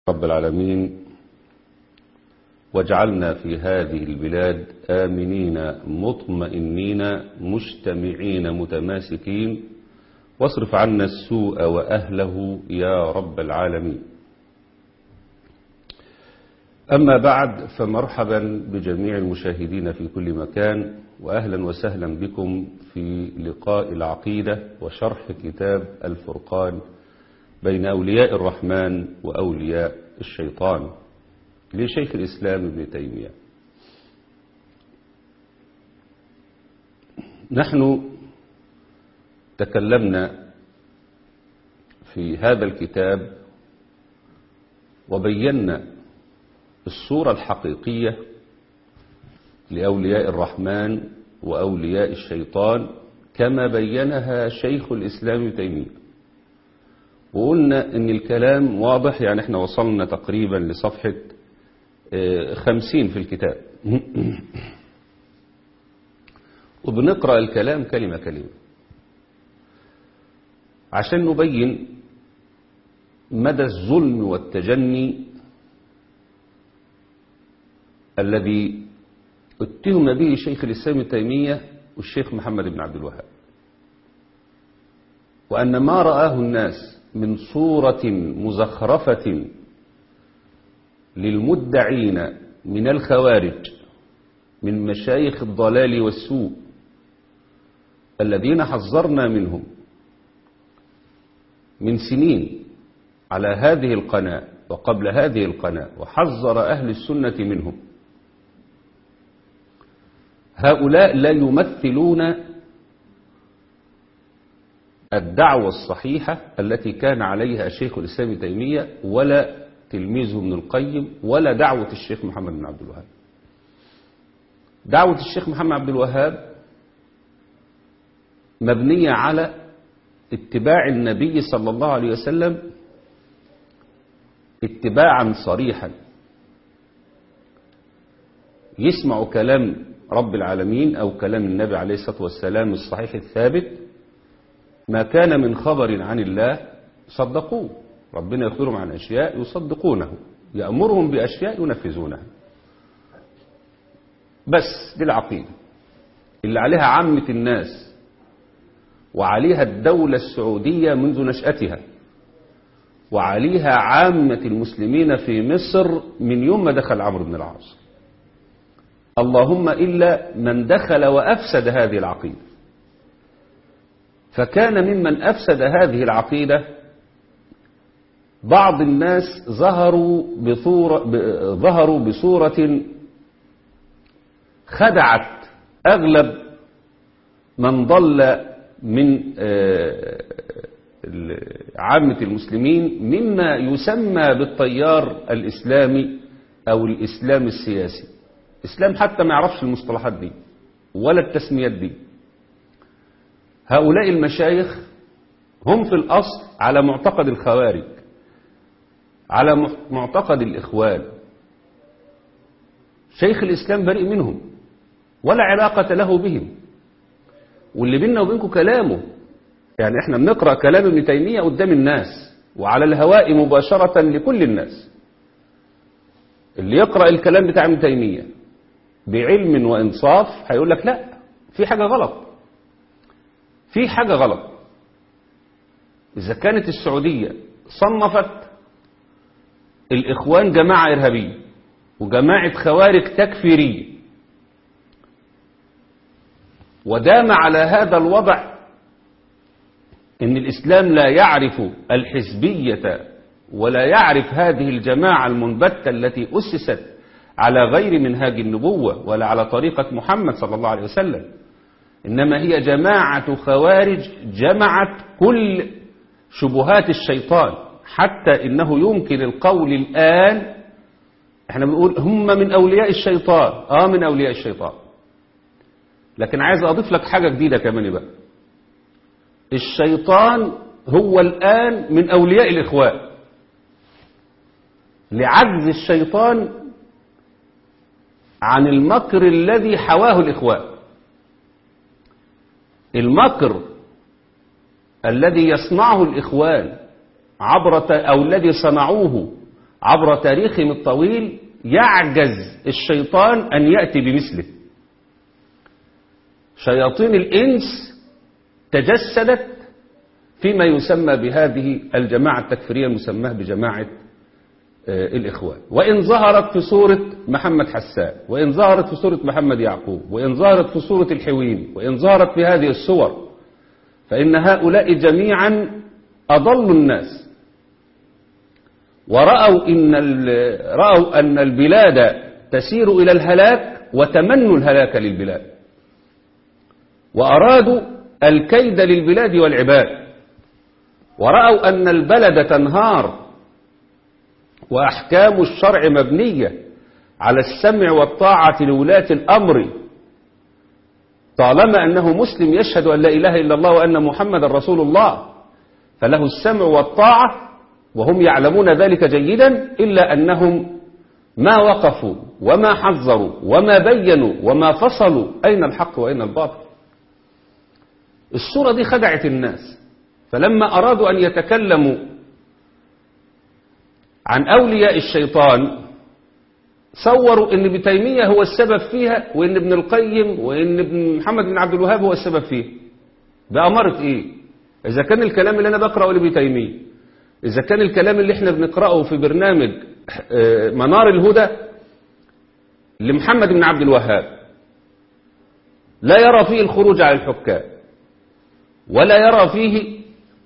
رب العالمين واجعلنا في هذه البلاد آمنين مطمئنين مجتمعين متماسكين واصرف عنا السوء وأهله يا رب العالمين أما بعد فمرحبا بجميع المشاهدين في كل مكان وأهلا وسهلا بكم في لقاء العقيدة وشرح كتاب الفرقان بين أولياء الرحمن وأولياء الشيطان لشيخ الإسلام ابن تيمية نحن تكلمنا في هذا الكتاب وبينا الصورة الحقيقية لأولياء الرحمن وأولياء الشيطان كما بينها شيخ الإسلام ابن تيمية وقلنا ان الكلام واضح يعني احنا وصلنا تقريبا لصفحة خمسين في الكتاب وبنقرأ الكلام كلمة كلمة عشان نبين مدى الظلم والتجني الذي اتهم به شيخ الإسلام التيمية والشيخ محمد بن عبد الوهاب وأن ما رآه الناس من صورة مزخرفة للمدعين من الخوارج من مشايخ الضلال والسوء الذين حذرنا منهم من سنين على هذه القناة وقبل هذه القناة وحذر أهل السنة منهم هؤلاء لا يمثلون الدعوة الصحيحة التي كان عليها الشيخ الإسلام تيمية ولا تلميذه ابن القيم ولا دعوة الشيخ محمد بن عبد الوهاب دعوة الشيخ محمد عبد الوهاب مبنية على اتباع النبي صلى الله عليه وسلم اتباعا صريحا يسمع كلام رب العالمين أو كلام النبي عليه الصلاة والسلام الصحيح الثابت ما كان من خبر عن الله صدقوه ربنا يخبرهم عن أشياء يصدقونه يأمرهم بأشياء ينفذونها بس دي العقيدة اللي عليها عامة الناس وعليها الدولة السعودية منذ نشأتها وعليها عامة المسلمين في مصر من يوم ما دخل عمرو بن العاص اللهم إلا من دخل وأفسد هذه العقيدة فكان ممن أفسد هذه العقيدة بعض الناس ظهروا بصورة ظهروا بصورة خدعت أغلب من ضل من عامة المسلمين مما يسمى بالتيار الإسلامي أو الإسلام السياسي الإسلام حتى ما يعرفش المصطلحات دي ولا التسميات دي هؤلاء المشايخ هم في الأصل على معتقد الخوارج على معتقد الإخوان شيخ الإسلام بريء منهم ولا علاقة له بهم واللي بيننا وبينكم كلامه يعني احنا بنقرأ كلام ابن تيمية قدام الناس وعلى الهواء مباشرة لكل الناس اللي يقرأ الكلام بتاع ابن تيمية بعلم وإنصاف هيقول لك لا في حاجة غلط في حاجة غلط إذا كانت السعودية صنفت الإخوان جماعة إرهابية وجماعة خوارج تكفيرية ودام على هذا الوضع ان الإسلام لا يعرف الحزبية ولا يعرف هذه الجماعة المنبتة التي أسست على غير منهاج النبوة ولا على طريقة محمد صلى الله عليه وسلم إنما هي جماعة خوارج جمعت كل شبهات الشيطان حتى إنه يمكن القول الآن احنا بنقول هم من أولياء الشيطان آه من أولياء الشيطان لكن عايز أضيف لك حاجة جديدة كمان بقى الشيطان هو الآن من أولياء الإخوان لعجز الشيطان عن المكر الذي حواه الإخوان المكر الذي يصنعه الإخوان عبر أو الذي صنعوه عبر تاريخهم الطويل يعجز الشيطان أن يأتي بمثله شياطين الإنس تجسدت فيما يسمى بهذه الجماعة التكفيرية المسماه بجماعة الإخوان وإن ظهرت في صورة محمد حسان وإن ظهرت في صورة محمد يعقوب وإن ظهرت في صورة الحوين وإن ظهرت في هذه الصور فإن هؤلاء جميعا أضلوا الناس ورأوا, إن رأوا أن البلاد تسير إلى الهلاك وتمنوا الهلاك للبلاد وأرادوا الكيد للبلاد والعباد ورأوا أن البلد تنهار وأحكام الشرع مبنية على السمع والطاعة لولاة الأمر طالما أنه مسلم يشهد أن لا إله إلا الله وأن محمد رسول الله فله السمع والطاعة وهم يعلمون ذلك جيدا إلا أنهم ما وقفوا وما حذروا وما بينوا وما فصلوا أين الحق وأين الباطل الصورة دي خدعت الناس فلما أرادوا أن يتكلموا عن أولياء الشيطان صوروا ان ابن تيمية هو السبب فيها وان ابن القيم وان ابن محمد بن عبد الوهاب هو السبب فيها بأمارة ايه اذا كان الكلام اللي انا بقرأه لابن تيمية اذا كان الكلام اللي احنا بنقرأه في برنامج منار الهدى لمحمد بن عبد الوهاب لا يرى فيه الخروج على الحكام ولا يرى فيه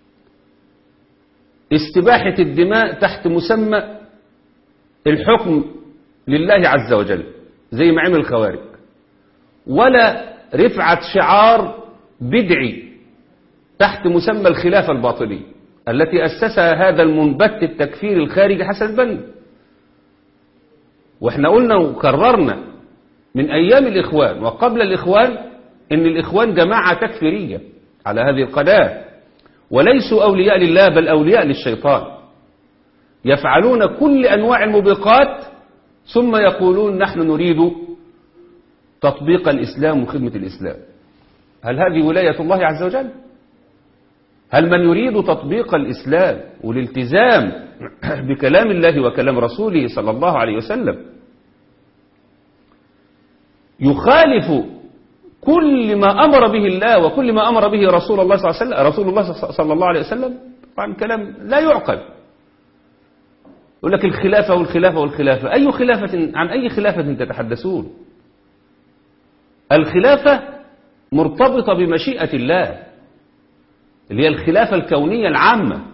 استباحة الدماء تحت مسمى الحكم لله عز وجل زي ما عمل الخوارج ولا رفعة شعار بدعي تحت مسمى الخلافة الباطلية التي أسسها هذا المنبت التكفير الخارجي حسن البنا واحنا قلنا وكررنا من أيام الإخوان وقبل الإخوان إن الإخوان جماعة تكفيرية على هذه القناة وليسوا أولياء لله بل أولياء للشيطان يفعلون كل أنواع الموبقات ثم يقولون نحن نريد تطبيق الإسلام وخدمة الإسلام هل هذه ولاية الله عز وجل هل من يريد تطبيق الإسلام والالتزام بكلام الله وكلام رسوله صلى الله عليه وسلم يخالف كل ما أمر به الله وكل ما أمر به رسول الله صلى الله عليه وسلم رسول الله صلى الله عليه وسلم طبعا كلام لا يعقل يقول لك الخلافة والخلافة والخلافة أي خلافة عن أي خلافة تتحدثون الخلافة مرتبطة بمشيئة الله اللي هي الخلافة الكونية العامة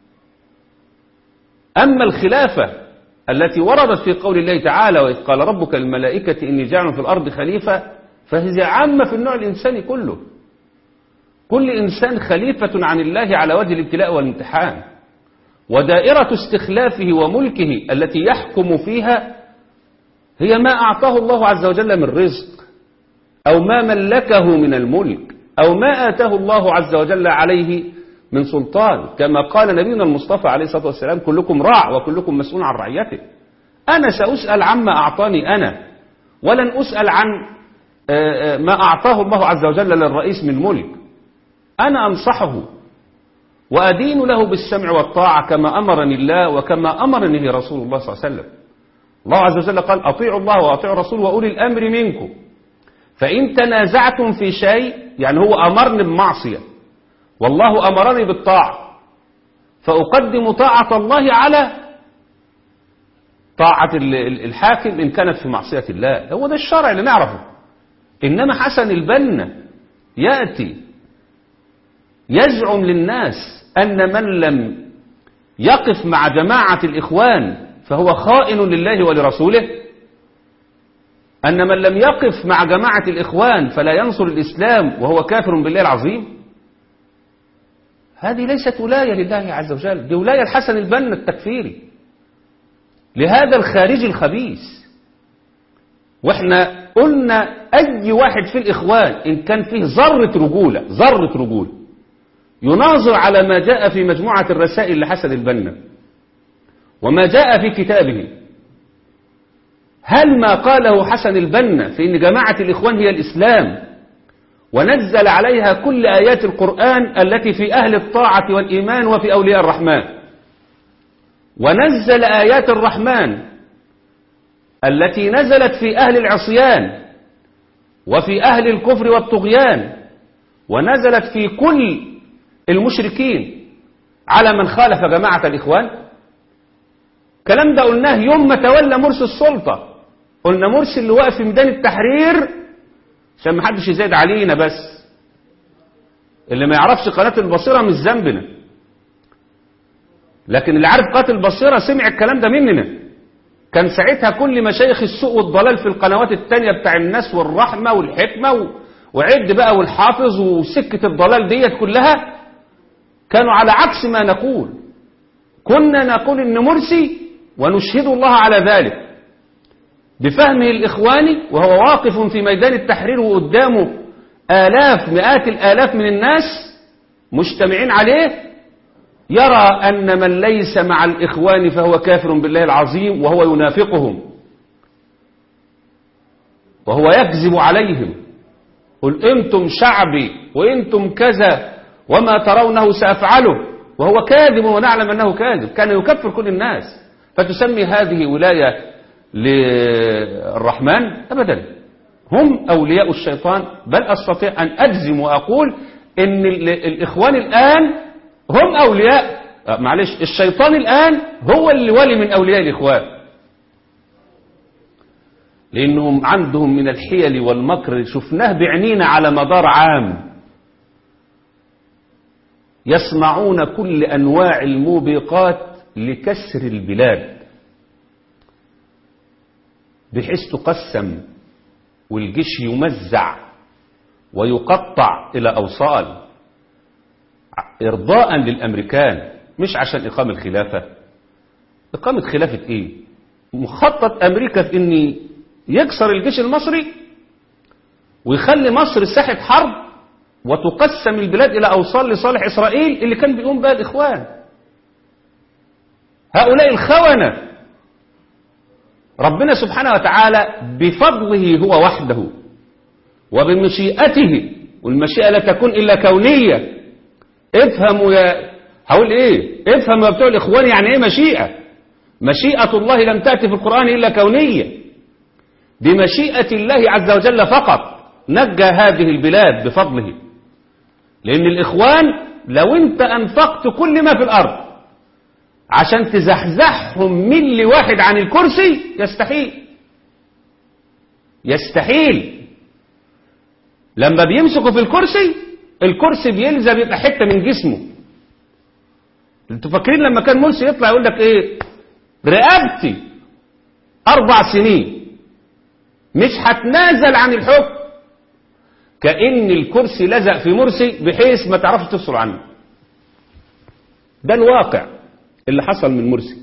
أما الخلافة التي وردت في قول الله تعالى وإذ قال ربك الملائكة إني جاعل في الأرض خليفة فهي عامة في النوع الإنساني كله كل إنسان خليفة عن الله على وجه الابتلاء والامتحان ودائرة استخلافه وملكه التي يحكم فيها هي ما أعطاه الله عز وجل من رزق أو ما ملكه من الملك أو ما آتاه الله عز وجل عليه من سلطان كما قال نبينا المصطفى عليه الصلاة والسلام كلكم راع وكلكم مسؤول عن رعيته أنا سأسأل عما أعطاني أنا ولن أسأل عن ما أعطاه الله عز وجل للرئيس من ملك أنا أنصحه وأدين له بالسمع والطاعة كما أمرني الله وكما أمرني رسول الله صلى الله عليه وسلم الله عز وجل قال أطيعوا الله وأطيعوا الرسول وأولي الأمر منكم فإن تنازعتم في شيء يعني هو أمرني بمعصية والله أمرني بالطاعة فأقدم طاعة الله على طاعة الحاكم إن كانت في معصية الله هو ده الشرع اللي نعرفه إنما حسن البنا يأتي يزعم للناس أن من لم يقف مع جماعة الإخوان فهو خائن لله ولرسوله أن من لم يقف مع جماعة الإخوان فلا ينصر الإسلام وهو كافر بالله العظيم هذه ليست ولاية لله عز وجل دي ولاية الحسن البنا التكفيري لهذا الخارج الخبيث واحنا قلنا أي واحد في الإخوان إن كان فيه ذرة رجولة ذرة رجولة يناظر على ما جاء في مجموعة الرسائل لحسن البنا وما جاء في كتابه هل ما قاله حسن البنا في أن جماعة الإخوان هي الإسلام ونزل عليها كل آيات القرآن التي في أهل الطاعة والإيمان وفي أولياء الرحمن ونزل آيات الرحمن التي نزلت في أهل العصيان وفي أهل الكفر والطغيان ونزلت في كل المشركين على من خالف جماعة الإخوان كلام ده قلناه يوم ما تولى مرسي السلطة قلنا مرسي اللي واقف في ميدان التحرير عشان ما حدش يزايد علينا بس اللي ما يعرفش قناة البصيرة مش ذنبنا لكن اللي عارف قناة البصيرة سمع الكلام ده مننا كان ساعتها كل مشايخ السوء والضلال في القنوات التانية بتاع الناس والرحمة والحكمة و... وعد بقى والحافظ وسكة الضلال ديت كلها كانوا على عكس ما نقول كنا نقول ان مرسي ونشهد الله على ذلك بفهمه الإخواني وهو واقف في ميدان التحرير وقدامه آلاف مئات الآلاف من الناس مجتمعين عليه يرى أن من ليس مع الإخوان فهو كافر بالله العظيم وهو ينافقهم وهو يكذب عليهم قل انتم شعبي وانتم كذا وما ترونه سأفعله وهو كاذب ونعلم أنه كاذب كان يكفر كل الناس فتسمي هذه ولاية للرحمن أبدا هم أولياء الشيطان بل أستطيع أن أجزم وأقول إن الإخوان الآن هم أولياء معلش الشيطان الآن هو اللي ولي من أولياء الإخوان لأنهم عندهم من الحيل والمكر شفناه بعنينا على مدار عام يصنعون كل أنواع الموبقات لكسر البلاد بحيث تقسم والجيش يمزع ويقطع إلى أوصال إرضاء للأمريكان مش عشان إقامة الخلافة إقامة خلافة إيه مخطط أمريكا في إن يكسر الجيش المصري ويخلي مصر ساحة حرب وتقسم البلاد إلى أوصال لصالح إسرائيل اللي كان بيقوم بها الإخوان هؤلاء الخونة ربنا سبحانه وتعالى بفضله هو وحده وبمشيئته والمشيئة لا تكون إلا كونية افهموا يا هقول ايه افهم يا بتوع الاخوان يعني ايه مشيئة مشيئة الله لم تأتي في القرآن إلا كونية بمشيئة الله عز وجل فقط نجى هذه البلاد بفضله لأن الإخوان لو أنت أنفقت كل ما في الأرض عشان تزحزحهم ملي واحد عن الكرسي يستحيل يستحيل لما بيمسكوا في الكرسي الكرسي بيلزم يبقى حتة من جسمه انتوا فاكرين لما كان مرسي يطلع يقول لك ايه رقبتي اربع سنين مش هتنازل عن الحكم كأن الكرسي لزق في مرسي بحيث ما تعرفش تفصل عنه ده الواقع اللي حصل من مرسي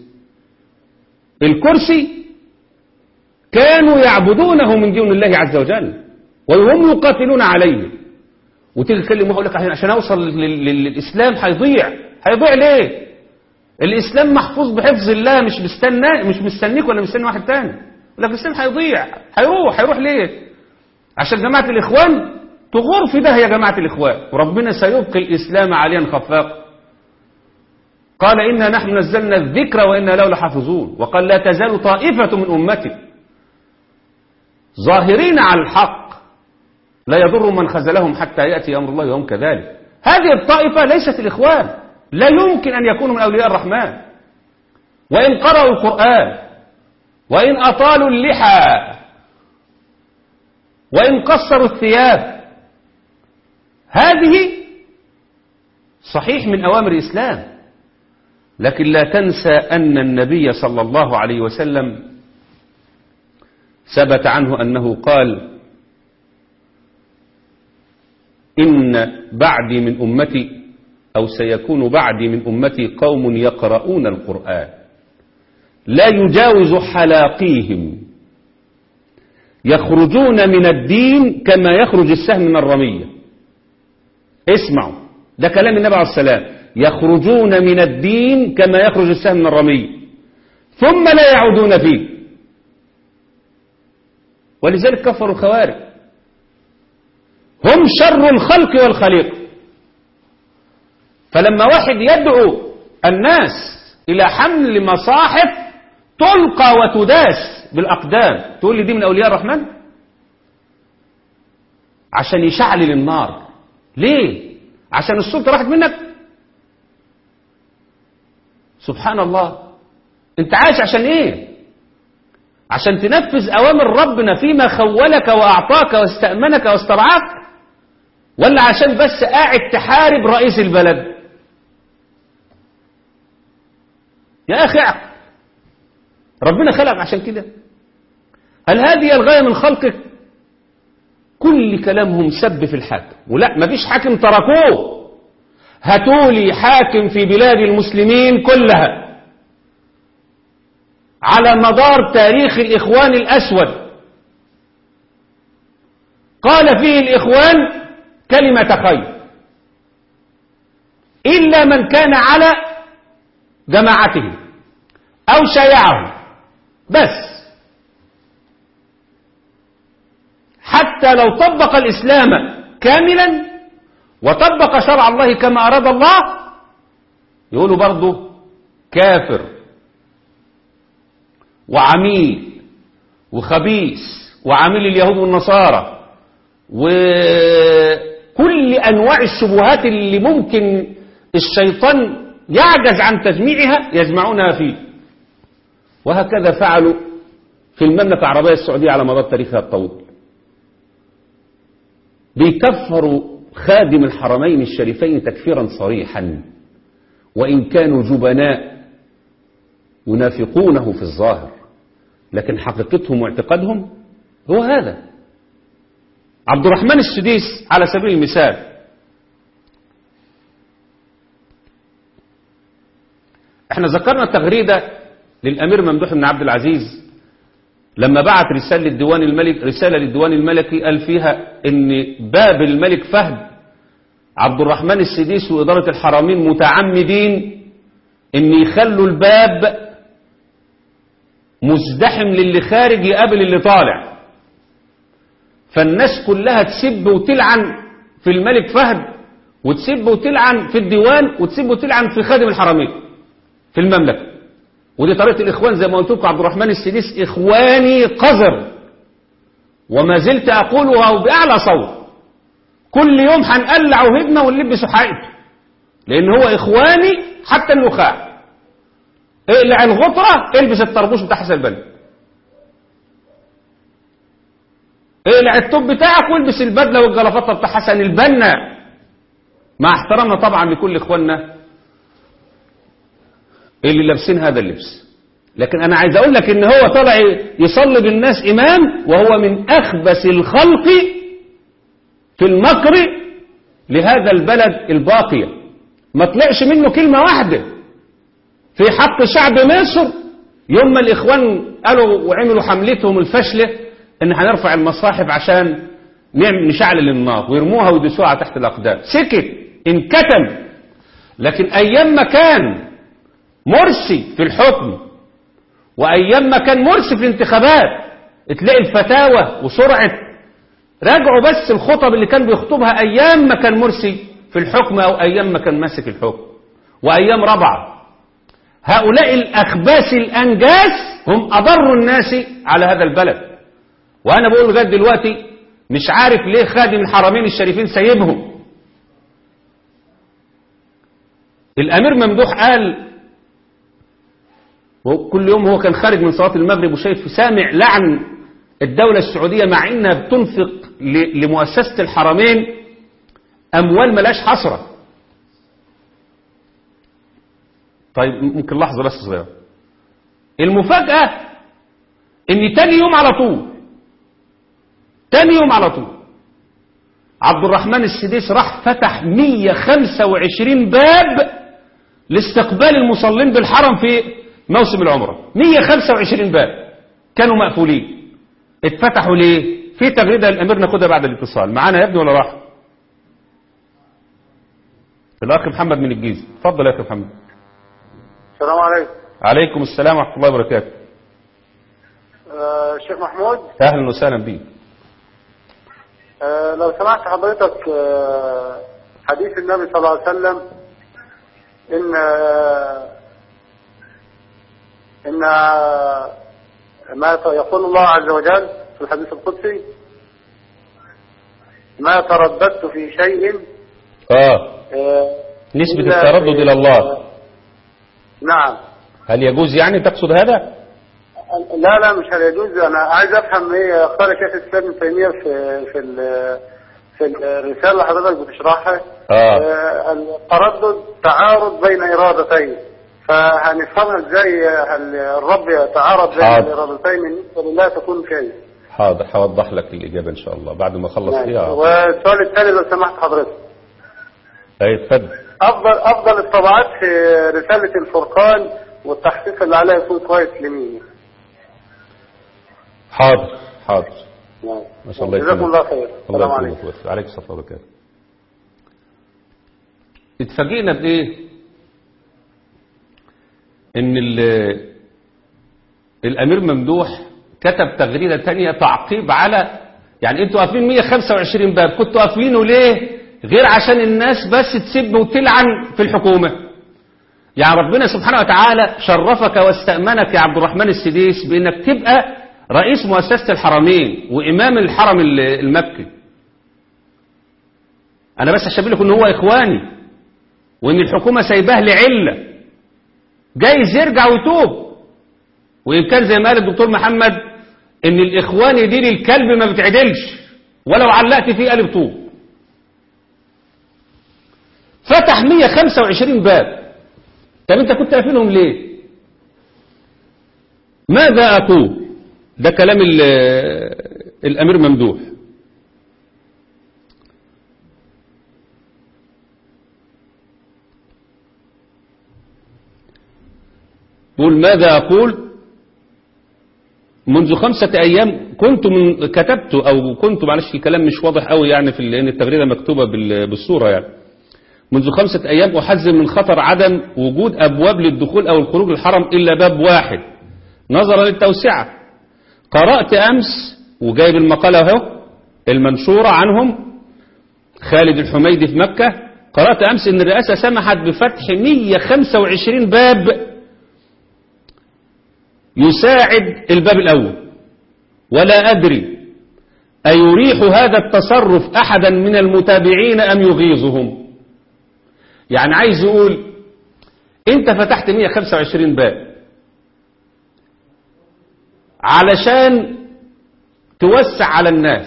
الكرسي كانوا يعبدونه من دون الله عز وجل وهم يقاتلون عليه وتيجي تكلم يقول لك عشان اوصل للاسلام هيضيع هيضيع ليه الاسلام محفوظ بحفظ الله مش مستنى مش مستنيك ولا مستني واحد تاني يقول لك الاسلام هيضيع هيروح هيروح ليه عشان جماعه الاخوان تغور في ده يا جماعه الاخوان وربنا سيبقي الاسلام عليا خفاق قال إنا نحن نزلنا الذكر وإنا له لحافظون وقال لا تزال طائفة من أمتي ظاهرين على الحق لا يضر من خزلهم حتى يأتي أمر الله وهم كذلك هذه الطائفة ليست الإخوان لا يمكن أن يكونوا من أولياء الرحمن وإن قرأوا القرآن وإن أطالوا اللحى وإن قصروا الثياب هذه صحيح من أوامر الإسلام لكن لا تنسى أن النبي صلى الله عليه وسلم ثبت عنه أنه قال إن بعدي من أمتي أو سيكون بعدي من أمتي قوم يقرؤون القرآن لا يجاوز حلاقيهم يخرجون من الدين كما يخرج السهم من الرمية اسمعوا ده كلام النبي عليه السلام يخرجون من الدين كما يخرج السهم من الرمي ثم لا يعودون فيه ولذلك كفروا الخوارج هم شر الخلق والخليقة فلما واحد يدعو الناس إلى حمل مصاحف تلقى وتداس بالأقدام تقول لي دي من أولياء الرحمن عشان يشعلل النار ليه عشان السلطة راحت منك سبحان الله انت عايش عشان ايه عشان تنفذ اوامر ربنا فيما خولك واعطاك واستأمنك واسترعاك ولا عشان بس قاعد تحارب رئيس البلد يا اخي اعقل ربنا خلق عشان كده هل هذه الغاية من خلقك كل كلامهم سب في الحاكم ولا مفيش حاكم تركوه هاتولي حاكم في بلاد المسلمين كلها على مدار تاريخ الإخوان الأسود قال فيه الإخوان كلمة خير إلا من كان على جماعته أو شيعه بس حتى لو طبق الإسلام كاملا وطبق شرع الله كما أراد الله يقولوا برضه كافر وعميل وخبيث وعميل اليهود والنصارى وكل أنواع الشبهات اللي ممكن الشيطان يعجز عن تجميعها يجمعونها فيه وهكذا فعلوا في المملكة العربية السعودية على مدار تاريخها الطويل بيكفروا خادم الحرمين الشريفين تكفيرا صريحا وإن كانوا جبناء ينافقونه في الظاهر لكن حقيقتهم واعتقادهم هو هذا عبد الرحمن السديس على سبيل المثال احنا ذكرنا تغريدة للأمير ممدوح بن عبد العزيز لما بعت رسالة للديوان الملك رسالة للديوان الملكي قال فيها ان باب الملك فهد عبد الرحمن السديس وإدارة الحرمين متعمدين ان يخلوا الباب مزدحم للي خارج يقابل اللي طالع فالناس كلها تسب وتلعن في الملك فهد وتسب وتلعن في الديوان وتسب وتلعن في خادم الحرمين في المملكة ودي طريقة الإخوان زي ما قلت لكم عبد الرحمن السديس إخواني قذر وما زلت أقولها بأعلى صوت كل يوم هنقلع وهدنا ونلبس حقيقته لأن هو إخواني حتى النخاع اقلع الغطرة البس الطربوش بتاع حسن البنا اقلع التوب بتاعك والبس البدلة والجلافطة بتاع حسن البنا مع احترامنا طبعا لكل اخواننا اللي لابسين هذا اللبس لكن انا عايز اقول لك ان هو طلع يصلي بالناس امام وهو من اخبث الخلق في المكر لهذا البلد الباقية ما طلعش منه كلمة واحدة في حق شعب مصر يوم ما الإخوان قالوا وعملوا حملتهم الفشلة إن هنرفع المصاحف عشان نعمل نشعل النار ويرموها ويدسوها تحت الأقدام سكت انكتم لكن أيام ما كان مرسي في الحكم وأيام ما كان مرسي في الانتخابات تلاقي الفتاوى وسرعة راجعوا بس الخطب اللي كان بيخطبها أيام ما كان مرسي في الحكم أو أيام ما كان ماسك الحكم وأيام ربعه هؤلاء الأخباس الأنجاس هم أضر الناس على هذا البلد وأنا بقول لغاية دلوقتي مش عارف ليه خادم الحرمين الشريفين سايبهم الأمير ممدوح قال كل يوم هو كان خارج من صلاة المغرب وشايف سامع لعن الدولة السعودية مع إنها بتنفق لمؤسسة الحرمين أموال ملاش حصرة طيب ممكن لحظة بس صغيرة المفاجأة ان تاني يوم على طول تاني يوم على طول عبد الرحمن السديس راح فتح 125 باب لاستقبال المصلين بالحرم في موسم العمرة 125 باب كانوا مقفولين اتفتحوا ليه في تغريدة الأمير ناخدها بعد الاتصال معانا يا ابني ولا راح الأخ محمد من الجيزة اتفضل يا أخي محمد السلام عليكم عليكم السلام ورحمة الله وبركاته آه شيخ محمود أهلا وسهلا بيك آه لو سمحت حضرتك آه حديث النبي صلى الله عليه وسلم إن آه إن ما يقول الله عز وجل في الحديث القدسي ما ترددت في شيء اه آه، نسبة إلا التردد في- إلى الله نعم هل يجوز يعني تقصد هذا لا لا مش هيجوز انا عايز افهم ايه قال شيخ الاسلام ابن تيميه في في ال- في الرساله اللي حضرتك بتشرحها آه. آه، التردد تعارض بين ارادتين فهنفهمها ازاي هل الرب يتعارض بين حاضر. الارادتين بالنسبه لله تكون كيف حاضر هوضح لك الإجابة إن شاء الله بعد ما أخلص ماشي. فيها والسؤال الثاني لو سمحت حضرتك أي اتفضل افضل افضل الطبعات في رساله الفرقان والتحقيق اللي عليها يكون كويس لمين؟ حاضر حاضر نعم. ما شاء الله جزاكم يكرمك. الله خير الله السلام عليكم يكرمك ويوفقك. عليك الصلاة والبركاته اتفاجئنا بإيه إن ال- الأمير ممدوح كتب تغريدة تانية تعقيب على يعني انتوا قافلين 125 باب كنتوا قافلينه ليه غير عشان الناس بس تسب وتلعن في الحكومة يعني ربنا سبحانه وتعالى شرفك واستأمنك يا عبد الرحمن السديس بأنك تبقى رئيس مؤسسة الحرمين وإمام الحرم ال- المكي أنا بس أشبه لكم إن هو إخواني وإن الحكومة سايباه لعلة جايز يرجع ويتوب وإن كان زي ما قال الدكتور محمد إن الإخوان دي للكلب ما بتعدلش ولو علقت فيه قلب طوب فتح 125 باب طب انت كنت قافلهم ليه ماذا اقول ده كلام ال- الامير ممدوح بقول ماذا اقول منذ خمسة أيام كنت من كتبت أو كنت معلش الكلام مش واضح قوي يعني في ال- لأن التغريدة مكتوبة بال- بالصورة يعني منذ خمسة أيام أحذر من خطر عدم وجود أبواب للدخول أو الخروج للحرم إلا باب واحد نظرا للتوسعة قرأت أمس وجايب المقالة اهو المنشورة عنهم خالد الحميدي في مكة قرأت أمس أن الرئاسة سمحت بفتح 125 باب يساعد الباب الأول ولا أدري أيريح هذا التصرف أحدا من المتابعين أم يغيظهم يعني عايز يقول انت فتحت 125 باب علشان توسع على الناس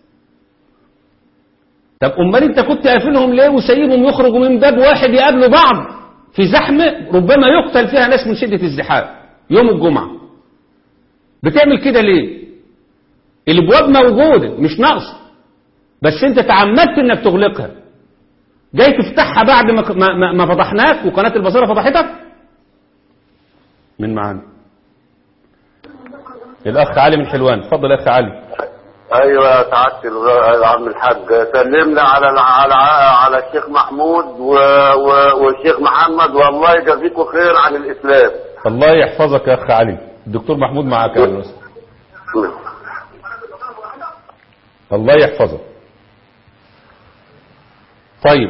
طب امال انت كنت قافلهم ليه وسايبهم يخرجوا من باب واحد يقابلوا بعض في زحمه ربما يقتل فيها ناس من شده الزحام يوم الجمعه بتعمل كده ليه الابواب موجوده مش ناقصه بس انت تعمدت انك تغلقها جاي تفتحها بعد ما ما, ما فضحناك وقناه البصيره فضحتك من معانا الاخ علي من حلوان اتفضل يا اخ علي ايوه يا سعاده الغ- يا عم الحاج سلمنا على على على الشيخ محمود و... و... والشيخ محمد والله يجازيكم خير عن الاسلام الله يحفظك يا اخ علي الدكتور محمود معاك يا أستاذ. الله يحفظك طيب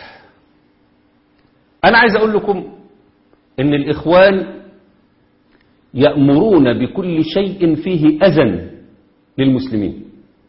انا عايز اقول لكم ان الاخوان يأمرون بكل شيء فيه اذى للمسلمين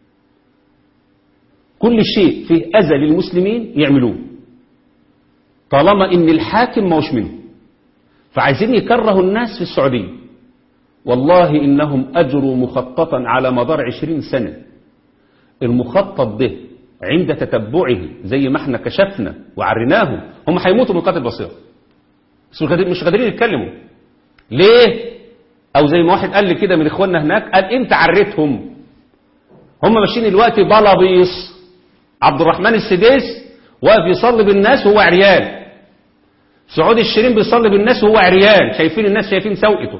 كل شيء فيه اذى للمسلمين يعملوه طالما ان الحاكم موش منه فعايزين يكرهوا الناس في السعودية والله إنهم أجروا مخططا على مدار عشرين سنة المخطط ده عند تتبعه زي ما احنا كشفنا وعرناهم هم هيموتوا من قتل بصيرة بس مش قادرين- مش قادرين يتكلموا ليه او زي ما واحد قال لي كده من اخواننا هناك قال انت عريتهم هم ماشيين دلوقتي بلابيص عبد الرحمن السديس واقف يصلي بالناس وهو عريان سعود الشريم بيصلي بالناس وهو عريان شايفين الناس شايفين سوقته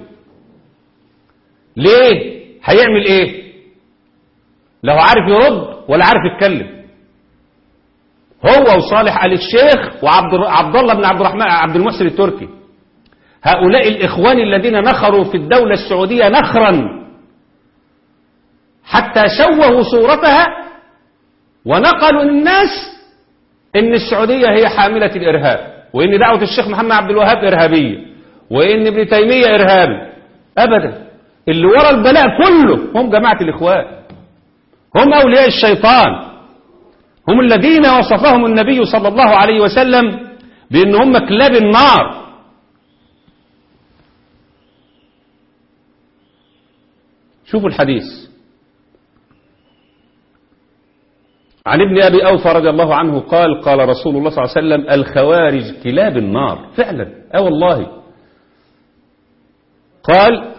ليه هيعمل ايه لا هو عارف يرد ولا عارف يتكلم هو وصالح آل الشيخ وعبد الر- عبد الله بن عبد الرحمن عبد المحسن التركي هؤلاء الإخوان الذين نخروا في الدولة السعودية نخرا حتى شوهوا صورتها ونقلوا للناس ان السعودية هي حاملة الإرهاب وإن دعوة الشيخ محمد عبد الوهاب إرهابية وإن ابن تيمية إرهابي أبدا اللي ورا البلاء كله هم جماعة الإخوان هم أولياء الشيطان هم الذين وصفهم النبي صلى الله عليه وسلم بأن هم كلاب النار شوفوا الحديث عن ابن أبي أوفى رضي الله عنه قال قال رسول الله صلى الله عليه وسلم الخوارج كلاب النار فعلا أه والله قال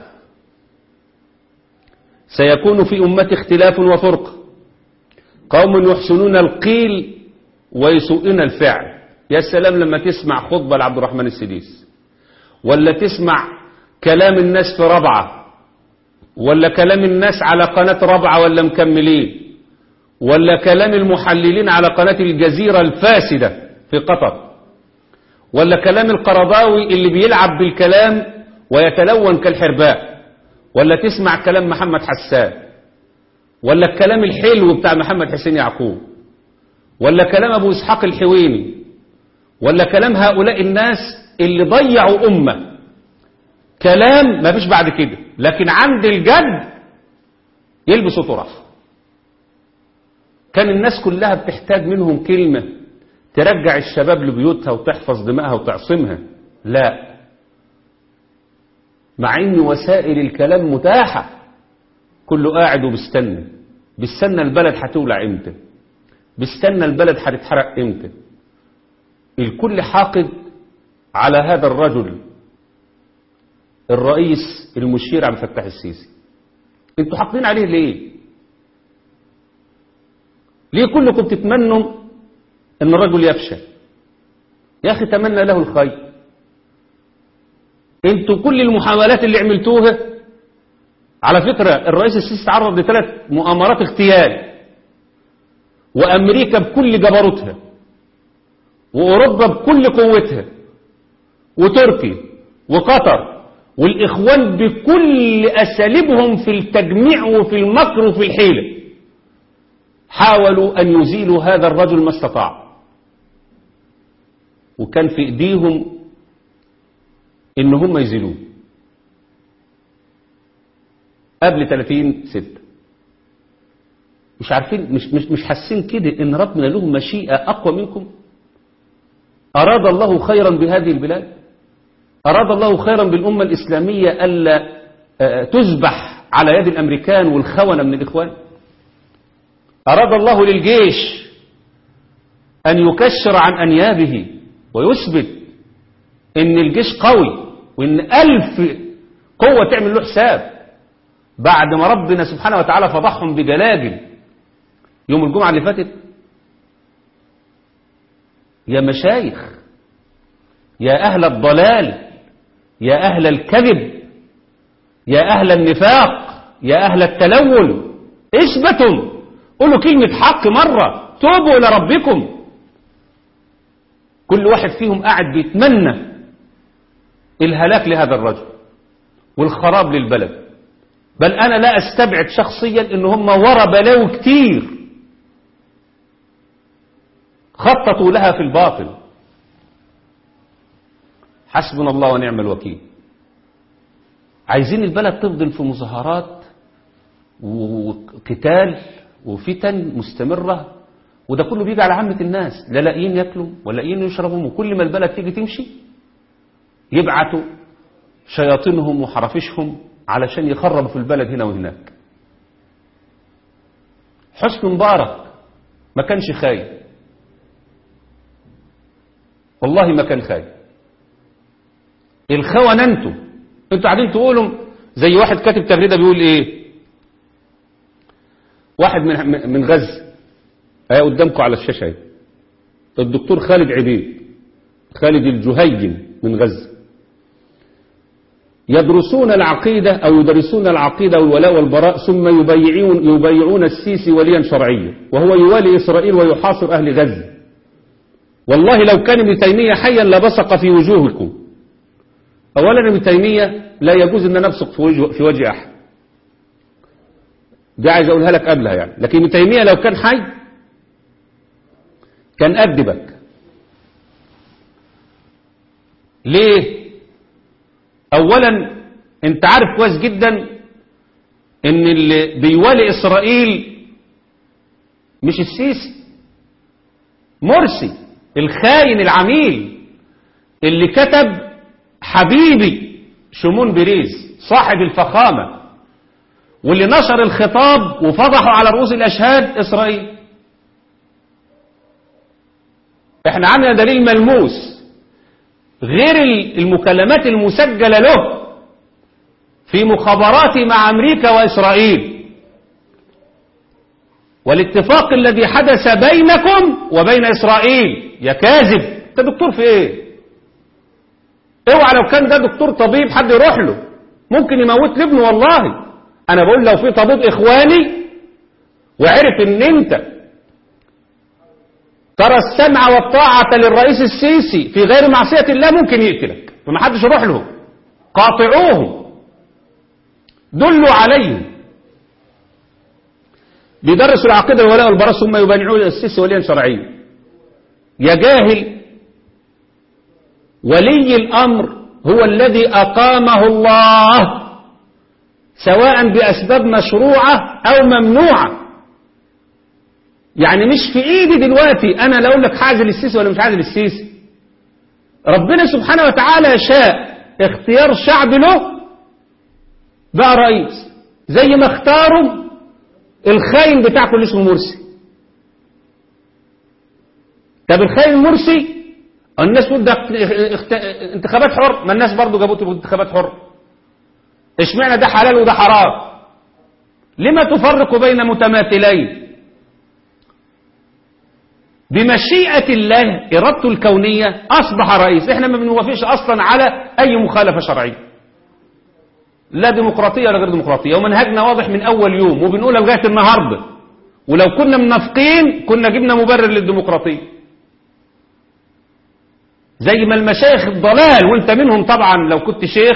سيكون في أمتي اختلاف وفرق قوم يحسنون القيل ويسوءون الفعل يا سلام لما تسمع خطبة لعبد الرحمن السديس ولا تسمع كلام الناس في ربعة ولا كلام الناس على قناة ربعة ولا مكملين ولا كلام المحللين على قناة الجزيرة الفاسدة في قطر ولا كلام القرضاوي اللي بيلعب بالكلام ويتلون كالحرباء ولا تسمع كلام محمد حسان ولا الكلام الحلو بتاع محمد حسين يعقوب ولا كلام أبو إسحاق الحويني ولا كلام هؤلاء الناس اللي ضيعوا أمة كلام ما فيش بعد كده لكن عند الجد يلبسوا طرف كان الناس كلها بتحتاج منهم كلمة ترجع الشباب لبيوتها وتحفظ دمائها وتعصمها لا مع ان وسائل الكلام متاحة كله قاعد وبيستنى بيستنى البلد هتولع امتى بيستنى البلد هتتحرق امتى الكل حاقد على هذا الرجل الرئيس المشير عبد الفتاح السيسي انتوا حاقدين عليه ليه ليه كلكم تتمنوا ان الرجل يفشل يا اخي تمنى له الخير انتوا كل المحاولات اللي عملتوها على فكرة الرئيس السيسي تعرض لثلاث مؤامرات اغتيال وامريكا بكل جبروتها واوروبا بكل قوتها وتركيا وقطر والاخوان بكل اساليبهم في التجميع وفي المكر وفي الحيله حاولوا أن يزيلوا هذا الرجل ما استطاعوا وكان في إيديهم إن هم يزيلوه قبل 30 ستة مش عارفين مش مش مش حاسين كده إن ربنا له مشيئة أقوى منكم أراد الله خيرا بهذه البلاد أراد الله خيرا بالأمة الإسلامية ألا تذبح على يد الأمريكان والخونة من الإخوان أراد الله للجيش أن يكشر عن أنيابه ويثبت إن الجيش قوي وإن ألف قوة تعمل له حساب بعد ما ربنا سبحانه وتعالى فضحهم بجلاجل يوم الجمعة اللي فاتت يا مشايخ يا أهل الضلال يا أهل الكذب يا أهل النفاق يا أهل التلون اثبتوا قولوا كلمة حق مرة توبوا إلى ربكم كل واحد فيهم قاعد بيتمنى الهلاك لهذا الرجل والخراب للبلد بل أنا لا أستبعد شخصيا إن هم ورا بلاوي كتير خططوا لها في الباطل حسبنا الله ونعم الوكيل عايزين البلد تفضل في مظاهرات وقتال وفتن مستمرة وده كله بيجي على عامة الناس لا لاقيين ياكلوا ولا لاقيين يشربوا وكل ما البلد تيجي تمشي يبعتوا شياطينهم وحرافيشهم علشان يخربوا في البلد هنا وهناك حسن مبارك ما كانش خايف والله ما كان خايف الخونة انتوا انتوا قاعدين تقولوا زي واحد كاتب تغريده بيقول ايه واحد من من غزة اهي قدامكم على الشاشة اهي الدكتور خالد عبيد خالد الجهيجن من غزة يدرسون العقيدة أو يدرسون العقيدة والولاء والبراء ثم يبيعون, يبيعون السيسي وليا شرعيا وهو يوالي إسرائيل ويحاصر أهل غزة والله لو كان ابن تيمية حيا لبصق في وجوهكم أولا ابن تيمية لا يجوز أن نبصق في وجه, في وجه أحد دي عايز أقولها لك قبلها يعني لكن ابن تيمية لو كان حي كان أدبك ليه أولا انت عارف كويس جدا ان اللي بيوالي اسرائيل مش السيسي مرسي الخاين العميل اللي كتب حبيبي شمون بريز صاحب الفخامة واللي نشر الخطاب وفضحوا على رؤوس الأشهاد إسرائيل احنا عندنا دليل ملموس غير المكالمات المسجلة له في مخابراته مع أمريكا وإسرائيل والاتفاق الذي حدث بينكم وبين إسرائيل يا كاذب انت دكتور في ايه اوعى لو كان ده دكتور طبيب حد يروح له ممكن يموت لابنه والله انا بقول لو في طبيب اخواني وعرف ان انت ترى السمع والطاعة للرئيس السيسي في غير معصية الله ممكن يقتلك فما حدش يروح له قاطعوهم دلوا عليهم بيدرسوا العقيدة الولاء والبراء ثم يبايعون السيسي وليا شرعيا يا جاهل ولي الأمر هو الذي أقامه الله سواء بأسباب مشروعة أو ممنوعة يعني مش في إيدي دلوقتي أنا لا أقول لك حاجة السيسي ولا مش حاجة السيسي ربنا سبحانه وتعالى شاء اختيار شعب له بقى رئيس زي ما اختاروا الخاين بتاعكم اللي اسمه مرسي طب الخاين مرسي الناس تقول ده اخت... انتخابات حر ما الناس برضه جابوه انتخابات حر اشمعنى ده حلال وده حرام لما تفرق بين متماثلين بمشيئة الله إرادته الكونية أصبح رئيس إحنا ما بنوافقش أصلا على أي مخالفة شرعية لا ديمقراطية ولا غير ديمقراطية ومنهجنا واضح من أول يوم وبنقولها لغاية النهاردة ولو كنا منافقين كنا جبنا مبرر للديمقراطية زي ما المشايخ الضلال وانت منهم طبعا لو كنت شيخ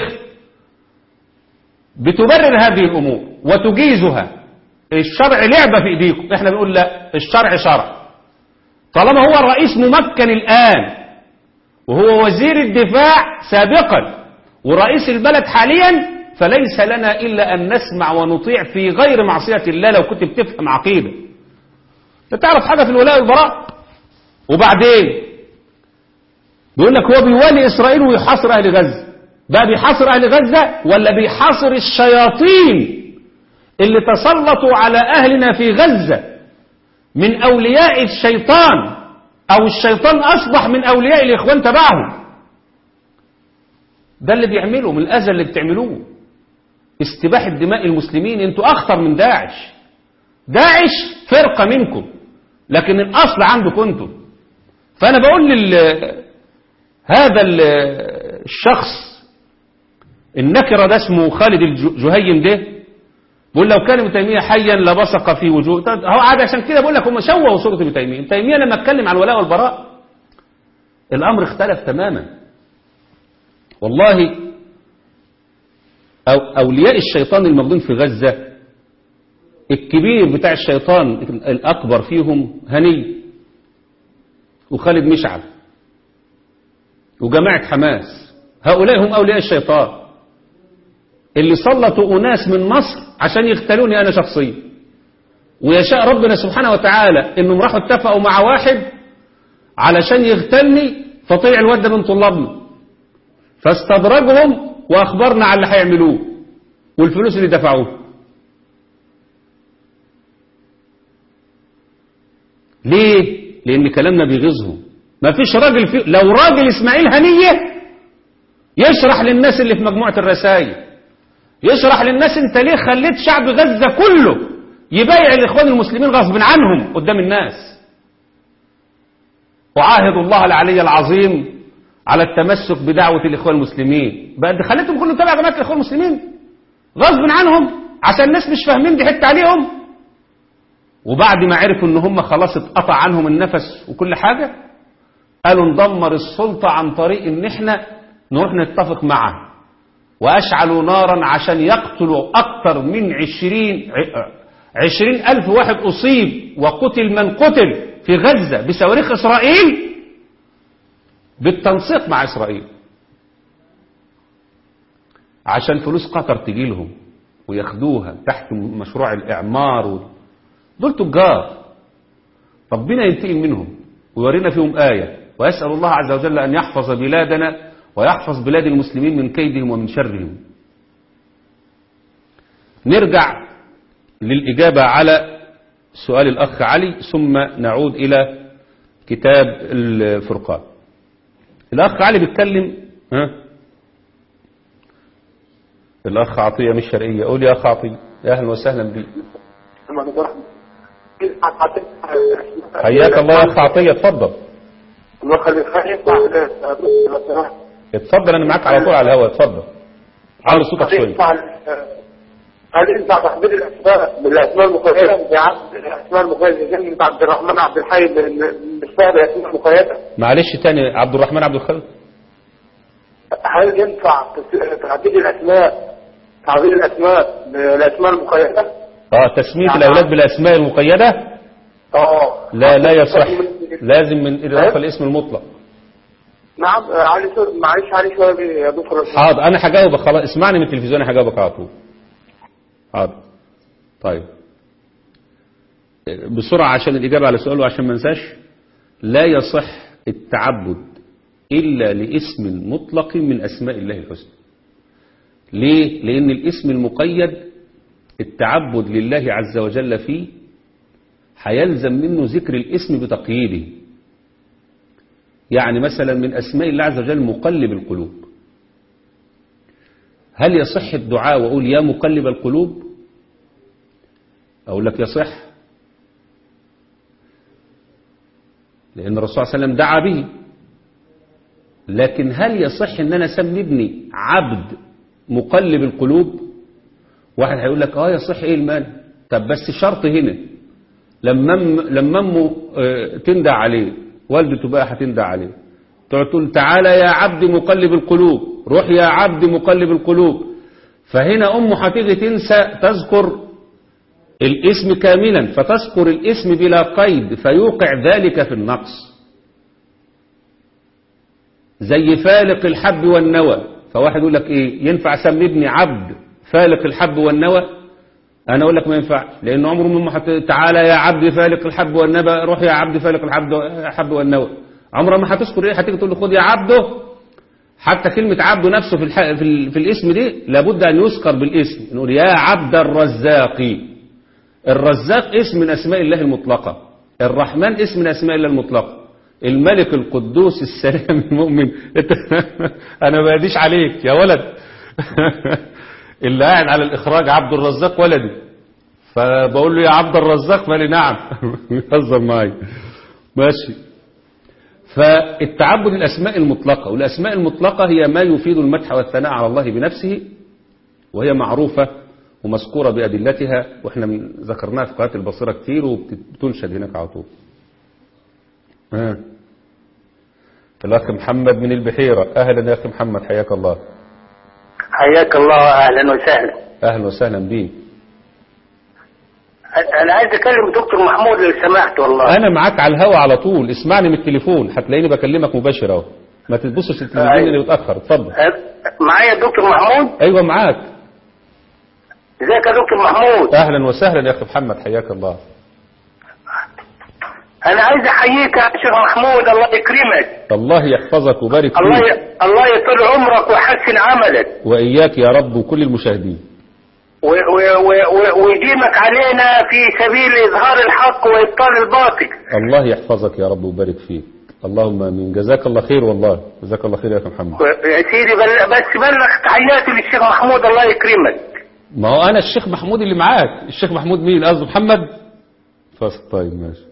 بتبرر هذه الأمور وتجيزها الشرع لعبة في ايديكم احنا بنقول لا الشرع شرع طالما هو الرئيس ممكن الآن وهو وزير الدفاع سابقا ورئيس البلد حاليا فليس لنا إلا أن نسمع ونطيع في غير معصية الله لو كنت بتفهم عقيدة تعرف حاجة في الولاء والبراء وبعدين بيقول لك هو بيوالي إسرائيل ويحاصر أهل غزة بقى بيحاصر أهل غزة ولا بيحاصر الشياطين اللي تسلطوا على أهلنا في غزة من أولياء الشيطان أو الشيطان أصبح من أولياء الإخوان تبعهم ده اللي بيعمله من الأذى اللي بتعملوه استباحة دماء المسلمين انتوا أخطر من داعش داعش فرقة منكم لكن الأصل عندكم انتم فأنا بقول لل هذا الشخص النكرة ده اسمه خالد الجهين ده بقول لو كان ابن تيمية حيا لبصق في وجوه هو عاد عشان كده بقول لك هم شوهوا صورة ابن تيمية ابن تيمية لما اتكلم عن الولاء والبراء الأمر اختلف تماما والله أو أولياء الشيطان الموجودين في غزة الكبير بتاع الشيطان الأكبر فيهم هني وخالد مشعل وجماعة حماس هؤلاء هم أولياء الشيطان اللي سلطوا أناس من مصر عشان يختلوني أنا شخصيا ويشاء ربنا سبحانه وتعالى إنهم راحوا اتفقوا مع واحد علشان يغتني فطلع الواد ده من طلابنا فاستدرجهم وأخبرنا على اللي هيعملوه والفلوس اللي دفعوه ليه؟ لأن كلامنا بيغيظهم ما فيش راجل في لو راجل إسماعيل هنية يشرح للناس اللي في مجموعة الرسائل يشرح للناس انت ليه خليت شعب غزة كله يبايع الإخوان المسلمين غصب عنهم قدام الناس وعاهد الله العلي العظيم على التمسك بدعوة الإخوان المسلمين بقى انت خليتهم كلهم تبع جماعة الإخوان المسلمين غصب عنهم عشان الناس مش فاهمين دي حتة عليهم وبعد ما عرفوا ان هم خلاص اتقطع عنهم النفس وكل حاجة قالوا ندمر السلطة عن طريق ان احنا نروح نتفق معه وأشعلوا نارا عشان يقتلوا أكثر من عشرين عشرين ألف واحد أصيب وقتل من قتل في غزة بصواريخ إسرائيل بالتنسيق مع إسرائيل عشان فلوس قطر تجي لهم وياخدوها تحت مشروع الإعمار و... دول تجار ربنا ينتقم منهم ويورينا فيهم آية ويسأل الله عز وجل أن يحفظ بلادنا ويحفظ بلاد المسلمين من كيدهم ومن شرهم نرجع للإجابة على سؤال الأخ علي ثم نعود إلى كتاب الفرقان الأخ علي بيتكلم ها الأخ عطية مش شرقية قول يا أخ عطية يا أهلا وسهلا بي حياك الله يا أخ عطية اتفضل اتفضل أنا معاك على طول على الهواء اتفضل عامل صوتك شوية هل ينفع تحديد الاسماء بالاسماء المقيده بعبد الاسماء المقيده زي عبد الرحمن عبد الحي بالاسماء بالاسماء المقيده معلش تاني عبد الرحمن عبد الخالق هل ينفع تحديد الاسماء تعديل الاسماء بالاسماء المقيده؟ اه تسمية الأولاد بالأسماء المقيدة اه لا لا يصح لازم من إضافة الاسم المطلق نعم علي صوت معلش علي شويه يا دكتور حاضر أنا هجاوبك خلاص اسمعني من التلفزيون أنا هجاوبك على طول حاضر طيب بسرعة عشان الإجابة على سؤاله عشان ما انساش لا يصح التعبد إلا لاسم مطلق من أسماء الله الحسنى ليه؟ لأن الاسم المقيد التعبد لله عز وجل فيه هيلزم منه ذكر الاسم بتقييده يعني مثلا من أسماء الله عز وجل مقلب القلوب هل يصح الدعاء وأقول يا مقلب القلوب أقول لك يصح لأن الرسول صلى الله عليه وسلم دعا به لكن هل يصح ان انا اسمي ابني عبد مقلب القلوب واحد هيقول لك اه يصح ايه المانع طب بس شرط هنا لما لما امه تندى عليه والدته بقى هتندى عليه تقعد تقول تعالى يا عبد مقلب القلوب روح يا عبد مقلب القلوب فهنا امه هتيجي تنسى تذكر الاسم كاملا فتذكر الاسم بلا قيد فيوقع ذلك في النقص زي فالق الحب والنوى فواحد يقول لك ايه ينفع اسمي ابني عبد فالق الحب والنوى انا اقول لك ما ينفعش لان عمره ما حت... تعالى يا عبد فالق الحب والنوى روح يا عبد فالق الحب الحب والنوى عمره ما هتذكر ايه هتيجي تقول له خد يا عبده حتى كلمة عبده نفسه في, الح... في, ال... في الاسم دي لابد ان يذكر بالاسم نقول يا عبد الرزاق الرزاق اسم من اسماء الله المطلقة الرحمن اسم من اسماء الله المطلقة الملك القدوس السلام المؤمن انا ما بديش عليك يا ولد اللي قاعد على الاخراج عبد الرزاق ولدي فبقول له يا عبد الرزاق مالي نعم يهزر معايا ماشي فالتعبد الاسماء المطلقه والاسماء المطلقه هي ما يفيد المدح والثناء على الله بنفسه وهي معروفه ومذكوره بادلتها واحنا ذكرناها في قناه البصيره كتير وبتنشد هناك على طول آه. الأخ محمد من البحيرة أهلا يا أخي محمد حياك الله حياك الله أهلا وسهلا أهلا وسهلا بي أنا عايز أكلم دكتور محمود لو سمحت والله أنا معاك على الهوا على طول اسمعني من التليفون هتلاقيني بكلمك مباشر أهو ما تبصش التلفزيون أيوة. اللي متأخر اتفضل معايا الدكتور محمود أيوة معاك ازيك يا دكتور محمود أهلا وسهلا يا أخي محمد حياك الله أنا عايز أحييك يا شيخ محمود الله يكرمك الله يحفظك وبارك الله فيك ي... الله يطول عمرك ويحسن عملك وإياك يا رب وكل المشاهدين و... و... و... و... ويديمك علينا في سبيل إظهار الحق وإبطال الباطل الله يحفظك يا رب وبارك فيك اللهم امين جزاك الله خير والله جزاك الله خير يا اخي محمد و- يا سيدي بل... بس بلغ تحياتي للشيخ محمود الله يكرمك ما هو انا الشيخ محمود اللي معاك الشيخ محمود مين قصده محمد فاس طيب ماشي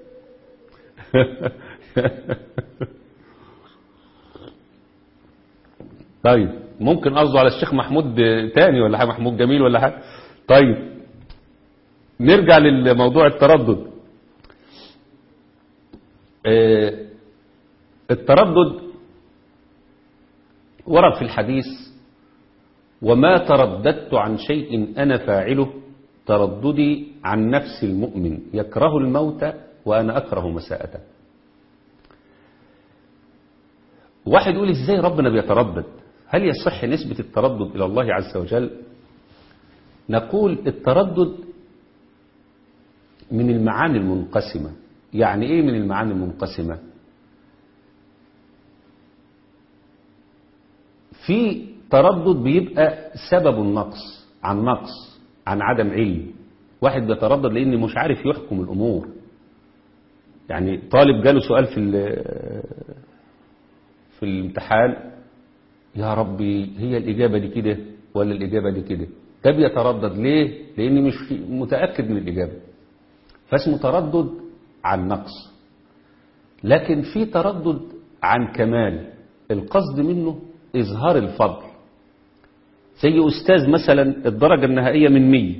طيب ممكن قصده على الشيخ محمود تاني ولا حاجه محمود جميل ولا حاجه طيب نرجع للموضوع التردد آه، التردد ورد في الحديث وما ترددت عن شيء أنا فاعله ترددي عن نفس المؤمن يكره الموت وأنا أكره مساءته واحد يقول ازاي ربنا بيتردد هل يصح نسبة التردد إلى الله عز وجل نقول التردد من المعاني المنقسمة يعني إيه من المعاني المنقسمة في تردد بيبقى سبب النقص عن نقص عن عدم علم واحد بيتردد لأنه مش عارف يحكم الأمور يعني طالب جاله سؤال في ال- في الامتحان يا ربي هي الإجابة دي كده ولا الإجابة دي كده ده بيتردد ليه لأني مش متأكد من الإجابة فاسمه تردد عن نقص لكن في تردد عن كمال القصد منه إظهار الفضل زي أستاذ مثلا الدرجة النهائية من مية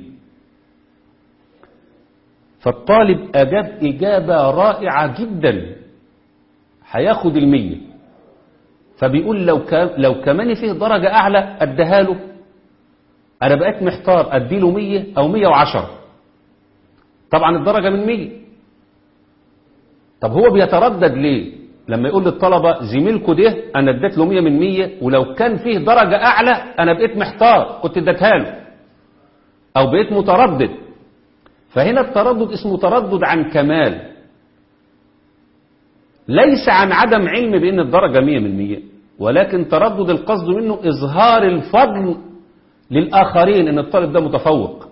فالطالب أجاب إجابة رائعة جدا هياخد المية فبيقول لو كان لو كمان فيه درجة أعلى أديها له أنا بقيت محتار أديله مية أو مية وعشرة طبعا الدرجة من مية طب هو بيتردد ليه لما يقول للطلبة زميلكوا ده أنا اديت له مية من مية ولو كان فيه درجة أعلى أنا بقيت محتار كنت اديتها له أو بقيت متردد فهنا التردد اسمه تردد عن كمال ليس عن عدم علم بأن الدرجة مية من مية ولكن تردد القصد منه إظهار الفضل للآخرين أن الطالب ده متفوق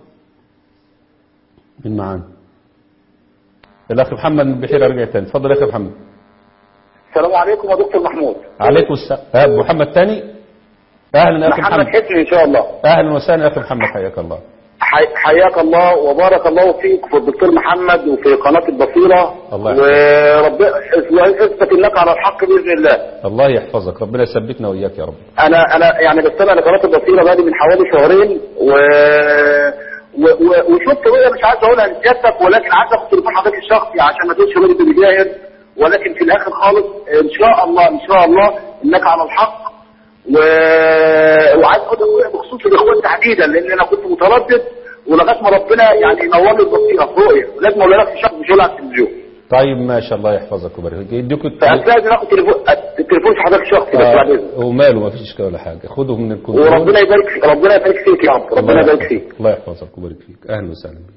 من معانا الأخ محمد من بحيرة رجع تاني اتفضل يا أخي محمد السلام عليكم يا دكتور محمود عليكم السلام آه، محمد تاني أهلا يا أخي محمد محمد حسني ان شاء الله أهلا وسهلا يا أخي محمد حياك الله حي- حياك الله وبارك الله فيك في الدكتور محمد وفي قناة البصيرة الله ورب اثبت انك على الحق باذن الله الله يحفظك ربنا يثبتنا وإياك يا رب انا انا يعني بستمع لقناة البصيرة بقالي من حوالي شهرين و و... و... وشفت رؤية مش عايز اقولها لسيادتك ولكن عايز اخد تليفون حضرتك الشخصي عشان ما تقولش راجل بجاهد ولكن في الاخر خالص ان شاء الله ان شاء الله انك على الحق و... وعايز اقول لك بخصوص الاخوان تحديدا لان انا كنت متردد ولغايه ما ربنا يعني ينور لي البصيره في رؤيه لازم اقول لك في شخص مش هقول على التلفزيون طيب ما شاء الله يحفظك ويبارك فيك يديكوا فاستاذن اخد تليفون التليفون في حضرتك الشخصي بس بعد اذنك آه، وماله ما فيش اشكال ولا حاجه خده من الكنترول وربنا يبارك فيك ربنا يبارك فيك يا رب ربنا يبارك فيك الله يحفظك ويبارك فيك اهلا وسهلا بك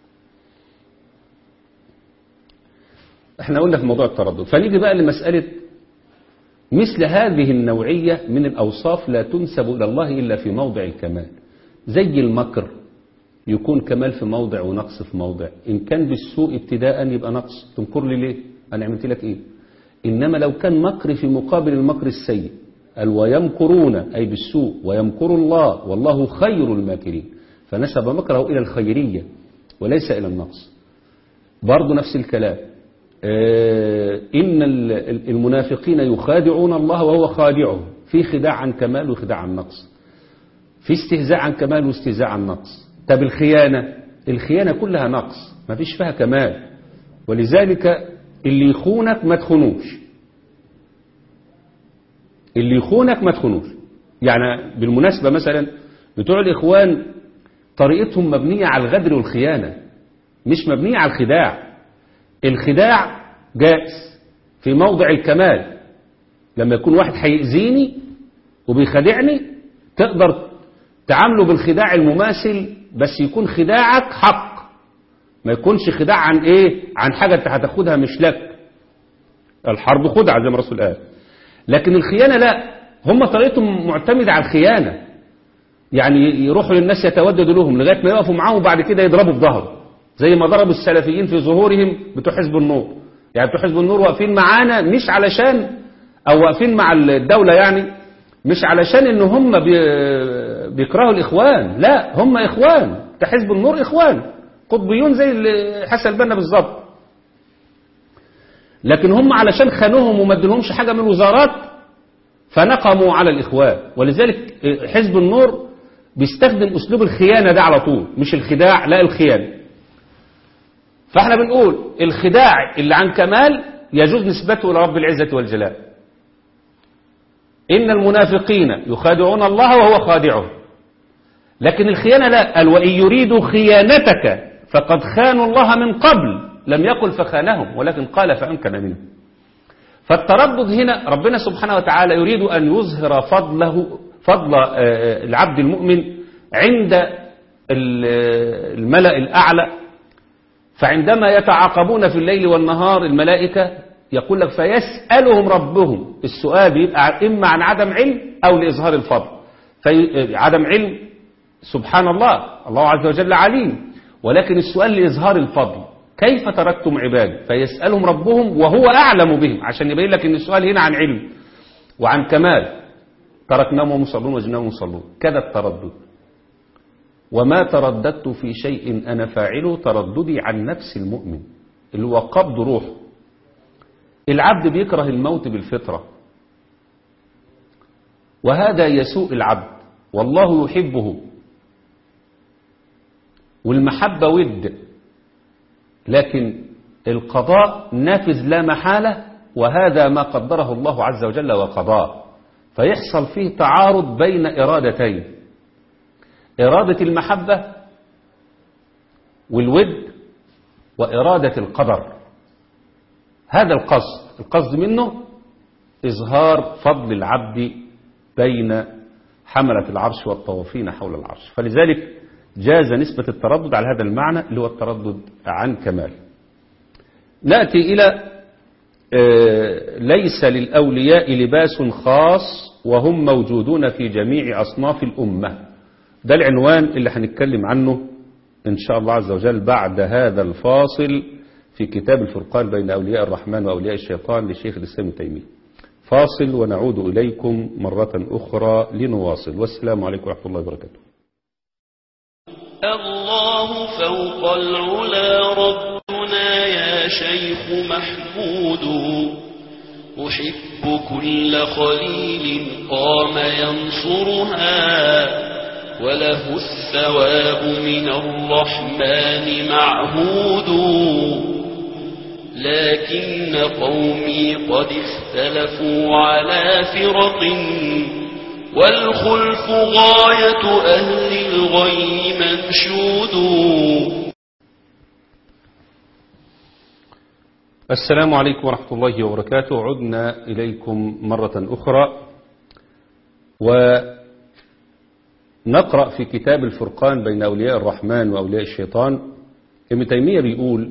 احنا قلنا في موضوع التردد فنيجي بقى لمسألة مثل هذه النوعية من الأوصاف لا تنسب إلى الله إلا في موضع الكمال زي المكر يكون كمال في موضع ونقص في موضع إن كان بالسوء ابتداء يبقى نقص تنكر لي ليه أنا عملت لك إيه إنما لو كان مكر في مقابل المكر السيء قال ويمكرون أي بالسوء ويمكر الله والله خير الماكرين فنسب مكره إلى الخيرية وليس إلى النقص برضو نفس الكلام آه، إن ال- ال- المنافقين يخادعون الله وهو خادعهم في خداع عن كمال وخداع عن نقص في استهزاء عن كمال واستهزاء عن نقص طب الخيانة الخيانة كلها نقص ما فيش فيها كمال ولذلك اللي يخونك ما تخونوش اللي يخونك ما تخونوش يعني بالمناسبة مثلا بتوع الإخوان طريقتهم مبنية على الغدر والخيانة مش مبنية على الخداع الخداع جائز في موضع الكمال لما يكون واحد هيأذيني وبيخدعني تقدر تعامله بالخداع المماثل بس يكون خداعك حق ما يكونش خداع عن ايه عن حاجة انت هتاخدها مش لك الحرب خدعة زي ما الرسول قال لكن الخيانة لا هم طريقتهم معتمدة على الخيانة يعني يروحوا للناس يتوددوا لهم لغاية ما يقفوا معاهم وبعد كده يضربوا في ظهره زي ما ضربوا السلفيين في ظهورهم بتوع حزب النور يعني بتوع حزب النور واقفين معانا مش علشان او واقفين مع الدولة يعني مش علشان ان هم بي- بيكرهوا الاخوان لا هم اخوان بتاع حزب النور اخوان قطبيون زي اللي حسن البنا بالظبط لكن هم علشان خانوهم وما ادلهمش حاجة من الوزارات فنقموا على الإخوان ولذلك حزب النور بيستخدم أسلوب الخيانة ده على طول مش الخداع لا الخيانة فاحنا بنقول الخداع اللي عن كمال يجوز نسبته إلى رب العزة والجلال إن المنافقين يخادعون الله وهو خادعهم لكن الخيانة لا قال وإن يريدوا خيانتك فقد خانوا الله من قبل لم يقل فخانهم ولكن قال فأمكن منهم فالتردد هنا ربنا سبحانه وتعالى يريد أن يظهر فضله فضل آه، العبد المؤمن عند ال- الملأ الأعلى فعندما يتعاقبون في الليل والنهار الملائكة يقول لك فيسألهم ربهم السؤال بيبقى إما عن عدم علم أو لإظهار الفضل في عدم علم سبحان الله الله عز وجل عليم ولكن السؤال لإظهار الفضل كيف تركتم عبادي فيسألهم ربهم وهو أعلم بهم عشان يبين لك أن السؤال هنا عن علم وعن كمال تركناهم وهم يصلون وجناهم يصلون كذا التردد وما ترددت في شيء أنا فاعله ترددي عن نفس المؤمن اللي هو قبض روحه العبد بيكره الموت بالفطرة وهذا يسوء العبد والله يحبه والمحبة ود لكن القضاء نافذ لا محالة وهذا ما قدره الله عز وجل وقضاه فيحصل فيه تعارض بين إرادتين إرادة المحبة والود وإرادة القدر هذا القصد القصد منه إظهار فضل العبد بين حملة العرش والطوافين حول العرش فلذلك جاز نسبة التردد على هذا المعنى اللي هو التردد عن كمال نأتي إلى آه، ليس للأولياء لباس خاص وهم موجودون في جميع أصناف الأمة ده العنوان اللي هنتكلم عنه إن شاء الله عز وجل بعد هذا الفاصل في كتاب الفرقان بين أولياء الرحمن وأولياء الشيطان لشيخ الإسلام ابن تيمية فاصل ونعود إليكم مرة أخرى لنواصل والسلام عليكم ورحمة الله وبركاته الله فوق العلا ربنا يا شيخ محمود أحب كل خليل قام ينصرها وله الثواب من الرحمن معهود لكن قومي قد اختلفوا على فرق والخلف غاية أهل الغي منشود السلام عليكم ورحمة الله وبركاته عدنا إليكم مرة أخرى ونقرأ في كتاب الفرقان بين أولياء الرحمن وأولياء الشيطان ابن تيمية بيقول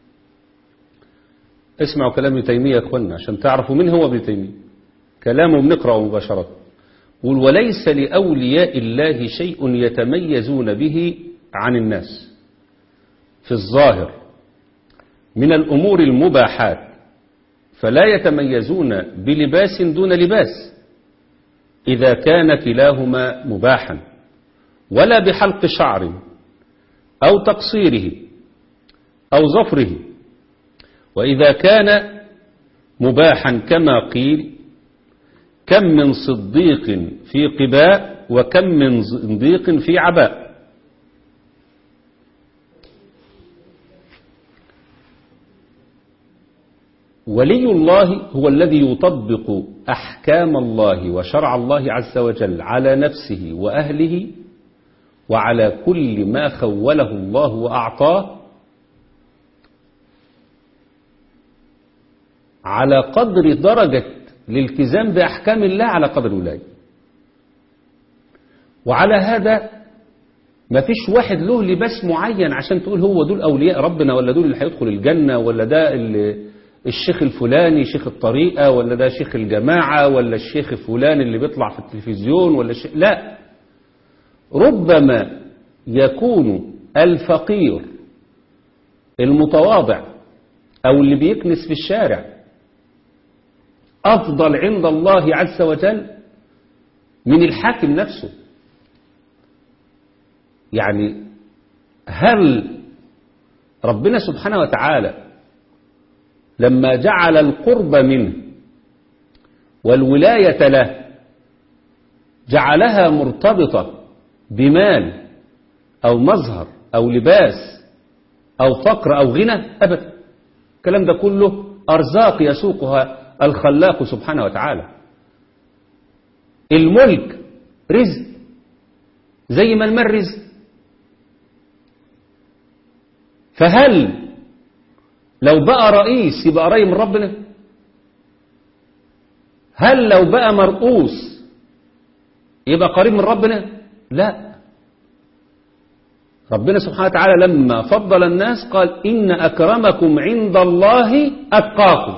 اسمعوا كلام ابن تيمية يا اخوانا عشان تعرفوا مين هو ابن تيمية كلامه بنقرأه مباشرة يقول وليس لأولياء الله شيء يتميزون به عن الناس في الظاهر من الأمور المباحات فلا يتميزون بلباس دون لباس إذا كان كلاهما مباحا ولا بحلق شعر أو تقصيره أو ظفره وإذا كان مباحا كما قيل كم من صديق في قباء وكم من زنديق في عباء ولي الله هو الذي يطبق أحكام الله وشرع الله عز وجل على نفسه وأهله وعلى كل ما خوله الله وأعطاه على قدر درجة الالتزام بأحكام الله على قدر الولاية وعلى هذا ما فيش واحد له لباس معين عشان تقول هو دول أولياء ربنا ولا دول اللي هيدخل الجنة ولا ده اللي الشيخ الفلاني شيخ الطريقة ولا ده شيخ الجماعة ولا الشيخ فلان اللي بيطلع في التلفزيون ولا الشيخ لا ربما يكون الفقير المتواضع أو اللي بيكنس في الشارع أفضل عند الله عز وجل من الحاكم نفسه يعني هل ربنا سبحانه وتعالى لما جعل القرب منه والولاية له جعلها مرتبطة بمال أو مظهر أو لباس أو فقر أو غنى أبدا الكلام ده كله أرزاق يسوقها الخلاق سبحانه وتعالى الملك رزق زي ما المال رزق فهل لو بقى رئيس يبقى قريب من ربنا هل لو بقى مرؤوس يبقى قريب من ربنا لا ربنا سبحانه وتعالى لما فضل الناس قال إن أكرمكم عند الله أتقاكم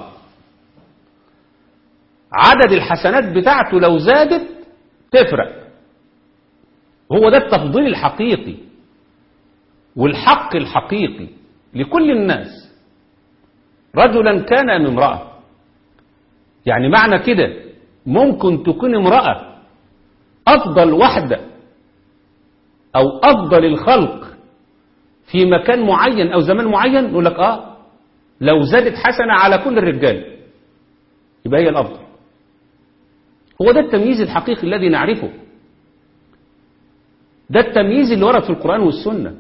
عدد الحسنات بتاعته لو زادت تفرق هو ده التفضيل الحقيقي والحق الحقيقي لكل الناس رجلا كان أم امرأة يعني معنى كده ممكن تكون امرأة أفضل وحدة أو أفضل الخلق في مكان معين أو زمان معين يقول لك آه لو زادت حسنة على كل الرجال يبقى هي الأفضل هو ده التمييز الحقيقي الذي نعرفه ده التمييز اللي ورد في القرآن والسنة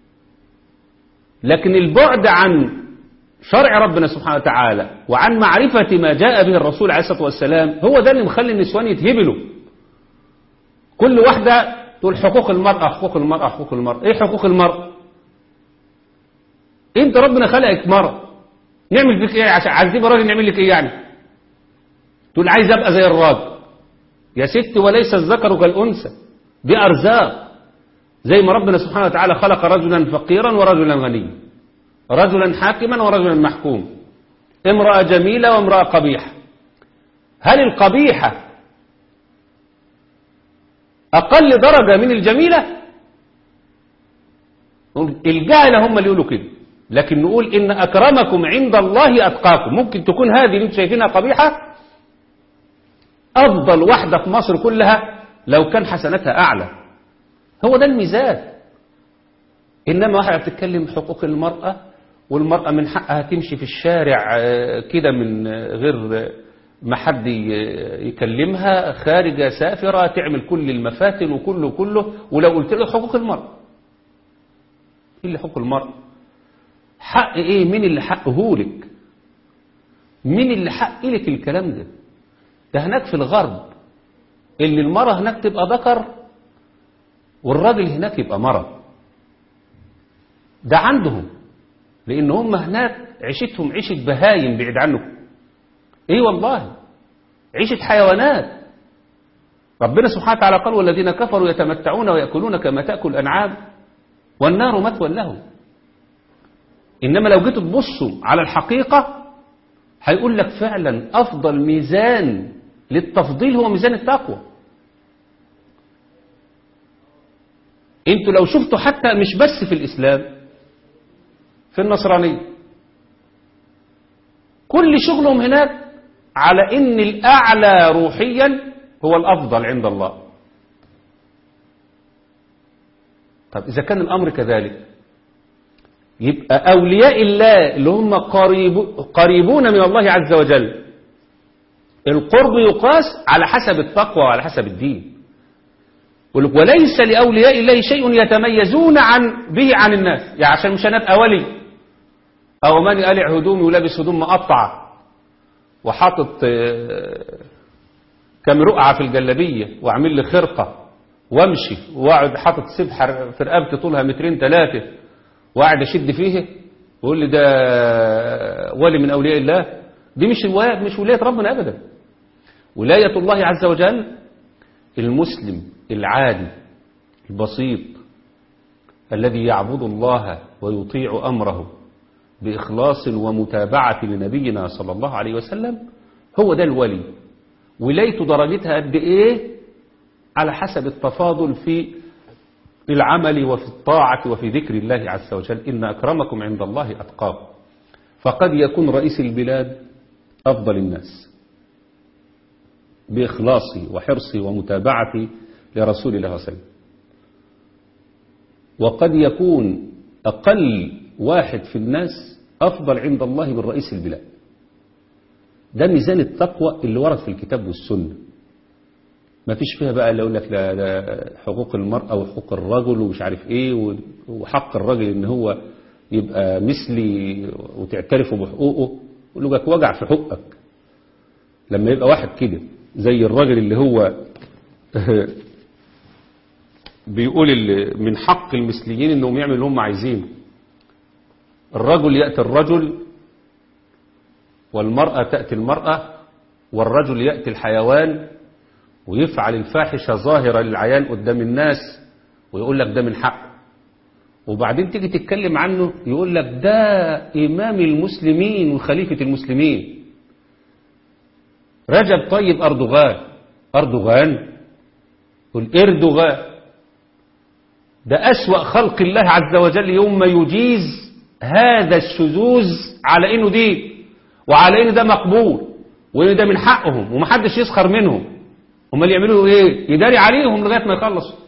لكن البعد عن شرع ربنا سبحانه وتعالى وعن معرفة ما جاء به الرسول عليه الصلاة والسلام هو ده اللي مخلي النسوان يتهبلوا كل واحدة تقول حقوق المرأة حقوق المرأة حقوق المرأة ايه حقوق المرأة انت ربنا خلقك مرأة نعمل فيك ايه عشان عايز تبقى راجل نعمل لك ايه يعني تقول عايز ابقى زي الراجل يا ست وليس الذكر كالانثى دي ارزاق زي ما ربنا سبحانه وتعالى خلق رجلا فقيرا ورجلا غنيا رجلا حاكما ورجلا محكوم امرأة جميلة وامرأة قبيحة هل القبيحة أقل درجة من الجميلة الجاهلة هم اللي يقولوا كده لكن نقول إن أكرمكم عند الله أتقاكم ممكن تكون هذه اللي انتم شايفينها قبيحة أفضل واحدة في مصر كلها لو كان حسناتها أعلى هو ده الميزان إنما واحدة بتتكلم حقوق المرأة والمرأة من حقها تمشي في الشارع كده من غير ما حد يكلمها خارجة سافرة تعمل كل المفاتن وكله كله ولو قلت له حقوق المرأة ايه اللي حقوق المرأة حق ايه مين اللي حقه لك مين اللي حق لك الكلام ده ده هناك في الغرب اللي المرأة هناك تبقى ذكر والراجل هناك يبقى مرأة ده عندهم لان هم هناك عيشتهم عيشة بهايم بعيد عنكم ايه والله عيشة حيوانات ربنا سبحانه وتعالى قال والذين كفروا يتمتعون ويأكلون كما تأكل الأنعام والنار مثوى لهم إنما لو جيتوا تبصوا على الحقيقة هيقول لك فعلا أفضل ميزان للتفضيل هو ميزان التقوى انتوا لو شفتوا حتى مش بس في الإسلام في النصرانية كل شغلهم هناك على ان الأعلى روحيا هو الأفضل عند الله طب إذا كان الأمر كذلك يبقى أولياء الله اللي هم قريب قريبون من الله عز وجل القرب يقاس على حسب التقوى وعلى حسب الدين وليس لأولياء الله شيء يتميزون عن به عن الناس يعني عشان مش أنا أبقى ولي أو من قلع هدومي ولابس هدوم مقطعة وحاطط كام رقعة في الجلابية وعامل لي خرقة وامشي واقعد حاطط سبحة في رقبتي طولها مترين ثلاثة وقاعد اشد فيه ويقول لي ده ولي من اولياء الله دي مش الولاية مش ولاية ربنا ابدا ولاية الله عز وجل المسلم العادي البسيط الذي يعبد الله ويطيع امره بإخلاص ومتابعة لنبينا صلى الله عليه وسلم هو ده الولي ولايته درجتها قد إيه على حسب التفاضل في العمل وفي الطاعة وفي ذكر الله عز وجل إن أكرمكم عند الله أتقاكم فقد يكون رئيس البلاد أفضل الناس بإخلاصه وحرصه ومتابعته لرسول الله صلى الله عليه وسلم وقد يكون أقل واحد في الناس أفضل عند الله من رئيس البلاد ده ميزان التقوى اللي ورد في الكتاب والسنة ما فيش فيها بقى اللي يقول لك لا, لا حقوق المرأة وحقوق الرجل ومش عارف ايه وحق الرجل ان هو يبقى مثلي وتعترفوا بحقوقه يقول لك وجع في حقك لما يبقى واحد كده زي الراجل اللي هو بيقول اللي من حق المثليين انهم يعملوا اللي هم عايزينه الرجل يأتي الرجل والمرأة تأتي المرأة والرجل يأتي الحيوان ويفعل الفاحشة ظاهرة للعيان قدام الناس ويقول لك ده من حقه وبعدين تيجي تتكلم عنه يقول لك ده إمام المسلمين وخليفة المسلمين رجب طيب أردوغان أردوغان قل إردوغان ده أسوأ خلق الله عز وجل يوم ما يجيز هذا الشذوذ على إنه دين وعلى إنه ده مقبول وإنه ده من حقهم ومحدش يسخر منهم امال يعملوا إيه يداري عليهم لغاية ما يخلصوا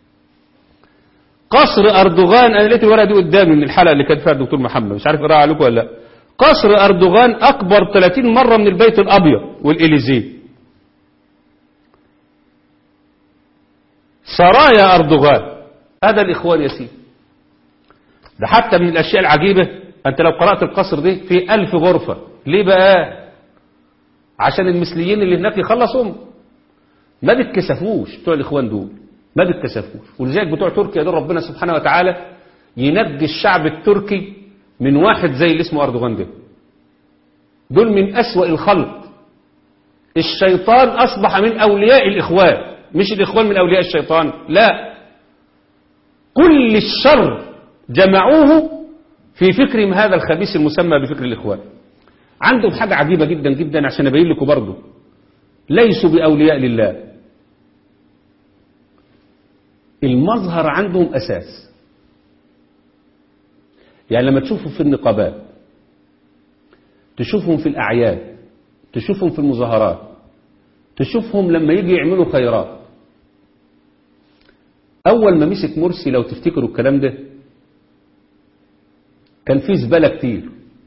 قصر أردوغان أنا لقيت الورقة دي قدامي من الحلقة اللي كان فيها الدكتور محمد مش عارف اقراها عليكم ولا لا قصر أردوغان أكبر 30 مرة من البيت الأبيض والإليزيه سرايا أردوغان هذا الإخوان يا سيدي ده حتى من الأشياء العجيبة أنت لو قرأت القصر ده في ألف غرفة ليه بقى عشان المثليين اللي هناك يخلصهم ما بيتكسفوش بتوع الإخوان دول ما بيتكسفوش ولذلك بتوع تركيا دول ربنا سبحانه وتعالى ينجي الشعب التركي من واحد زي اللي اسمه أردوغان ده دول من أسوأ الخلق الشيطان أصبح من أولياء الإخوان مش الإخوان من أولياء الشيطان لا كل الشر جمعوه في فكرهم هذا الخبيث المسمى بفكر الإخوان عندهم حاجة عجيبة جدا جدا عشان أبين لكم برضه ليسوا بأولياء لله المظهر عندهم أساس يعني لما تشوفوا في النقابات تشوفهم في الأعياد تشوفهم في المظاهرات تشوفهم لما يجي يعملوا خيرات أول ما مسك مرسي لو تفتكروا الكلام ده كان فيه زبالة كتير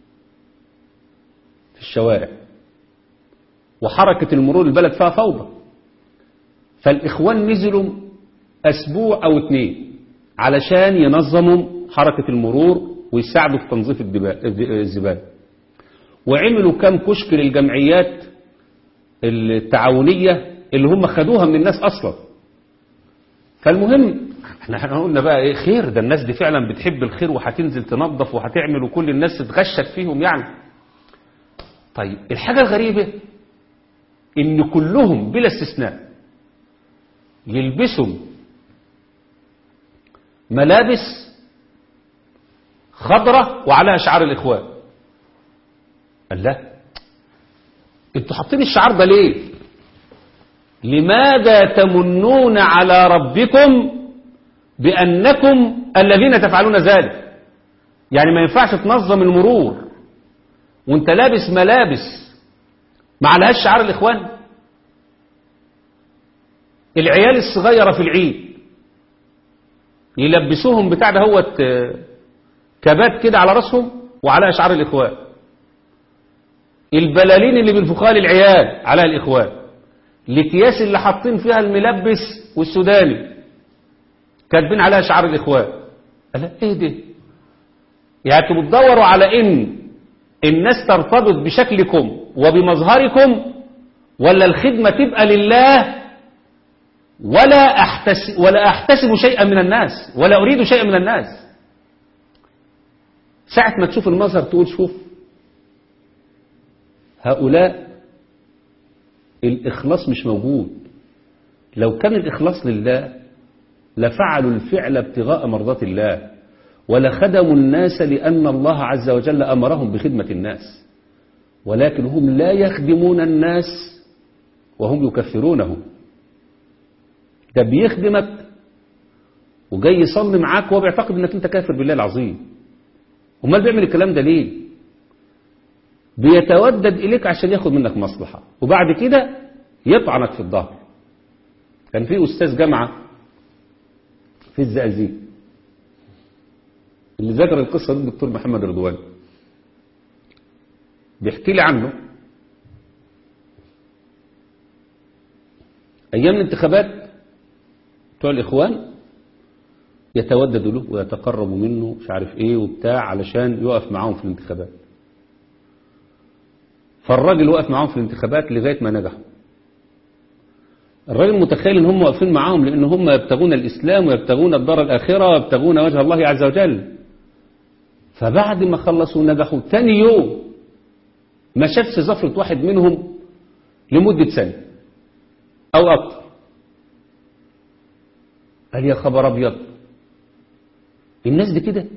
في الشوارع وحركة المرور البلد فيها فوضى فالإخوان نزلوا أسبوع أو اتنين علشان ينظموا حركة المرور ويساعدوا في تنظيف الزبالة وعملوا كام كشك للجمعيات التعاونية اللي هم خدوها من الناس أصلا فالمهم احنا قلنا بقى ايه خير ده الناس دي فعلا بتحب الخير وهتنزل تنظف وهتعمل وكل الناس تتغشت فيهم يعني طيب الحاجة الغريبة ان كلهم بلا استثناء يلبسوا ملابس خضرة وعليها شعار الإخوان قال لا انتوا حاطين الشعار ده ليه لماذا تمنون على ربكم بأنكم الذين تفعلون ذلك يعني ما ينفعش تنظم المرور وانت لابس ملابس ما عليهاش شعار الإخوان العيال الصغيرة في العيد يلبسوهم بتاع ده هو كبات كده على راسهم وعلى شعار الإخوان البلالين اللي بينفخوها للعيال على الإخوان الاكياس اللي حاطين فيها الملبس والسوداني كاتبين عليها شعار الإخوان قال ايه ده يعني انتوا بتدوروا على ان الناس ترتبط بشكلكم وبمظهركم ولا الخدمة تبقى لله ولا أحتسب, ولا أحتسب شيئا من الناس ولا أريد شيئا من الناس ساعة ما تشوف المظهر تقول شوف هؤلاء الإخلاص مش موجود لو كان الإخلاص لله لفعلوا الفعل ابتغاء مرضات الله ولخدموا الناس لأن الله عز وجل أمرهم بخدمة الناس ولكن هم لا يخدمون الناس وهم يكفرونهم ده بيخدمك وجاي يصلي معاك وهو بيعتقد انك انت كافر بالله العظيم امال بيعمل الكلام ده ليه بيتودد اليك عشان ياخد منك مصلحة وبعد كده يطعنك في الظهر كان في استاذ جامعة في الزقازيق اللي ذكر القصة دي الدكتور محمد رضوان بيحكي لي عنه أيام الانتخابات بتوع الإخوان يتوددوا له ويتقربوا منه مش عارف ايه وبتاع علشان يقف معاهم في الانتخابات فالراجل وقف معاهم في الانتخابات لغاية ما نجحوا الراجل متخيل ان هم واقفين معاهم لان هم يبتغون الاسلام ويبتغون الدار الاخره ويبتغون وجه الله عز وجل فبعد ما خلصوا نجحوا تاني يوم ما شافش زفرة واحد منهم لمدة سنة أو أكثر قال يا خبر أبيض الناس دي كده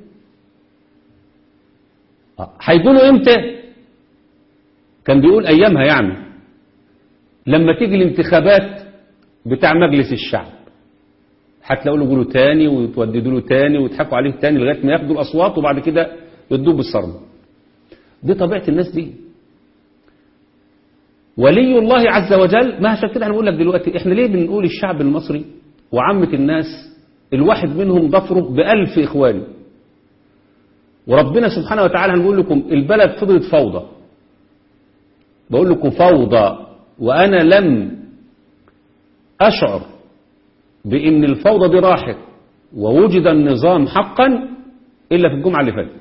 آه، هيقولوا امتى كان بيقول ايامها يعني لما تيجي الانتخابات بتاع مجلس الشعب هتلاقوا له يقولوا تاني وتوددوا له تاني ويضحكوا عليه تاني لغايه ما ياخدوا الاصوات وبعد كده يدوه بالصرم دي طبيعه الناس دي ولي الله عز وجل ما عشان كده هنقول لك دلوقتي احنا ليه بنقول الشعب المصري وعامة الناس الواحد منهم ضفره بألف إخواني وربنا سبحانه وتعالى هنقول لكم البلد فضلت فوضى بقول لكم فوضى وأنا لم أشعر بأن الفوضى دي راحت ووجد النظام حقا إلا في الجمعة اللي فاتت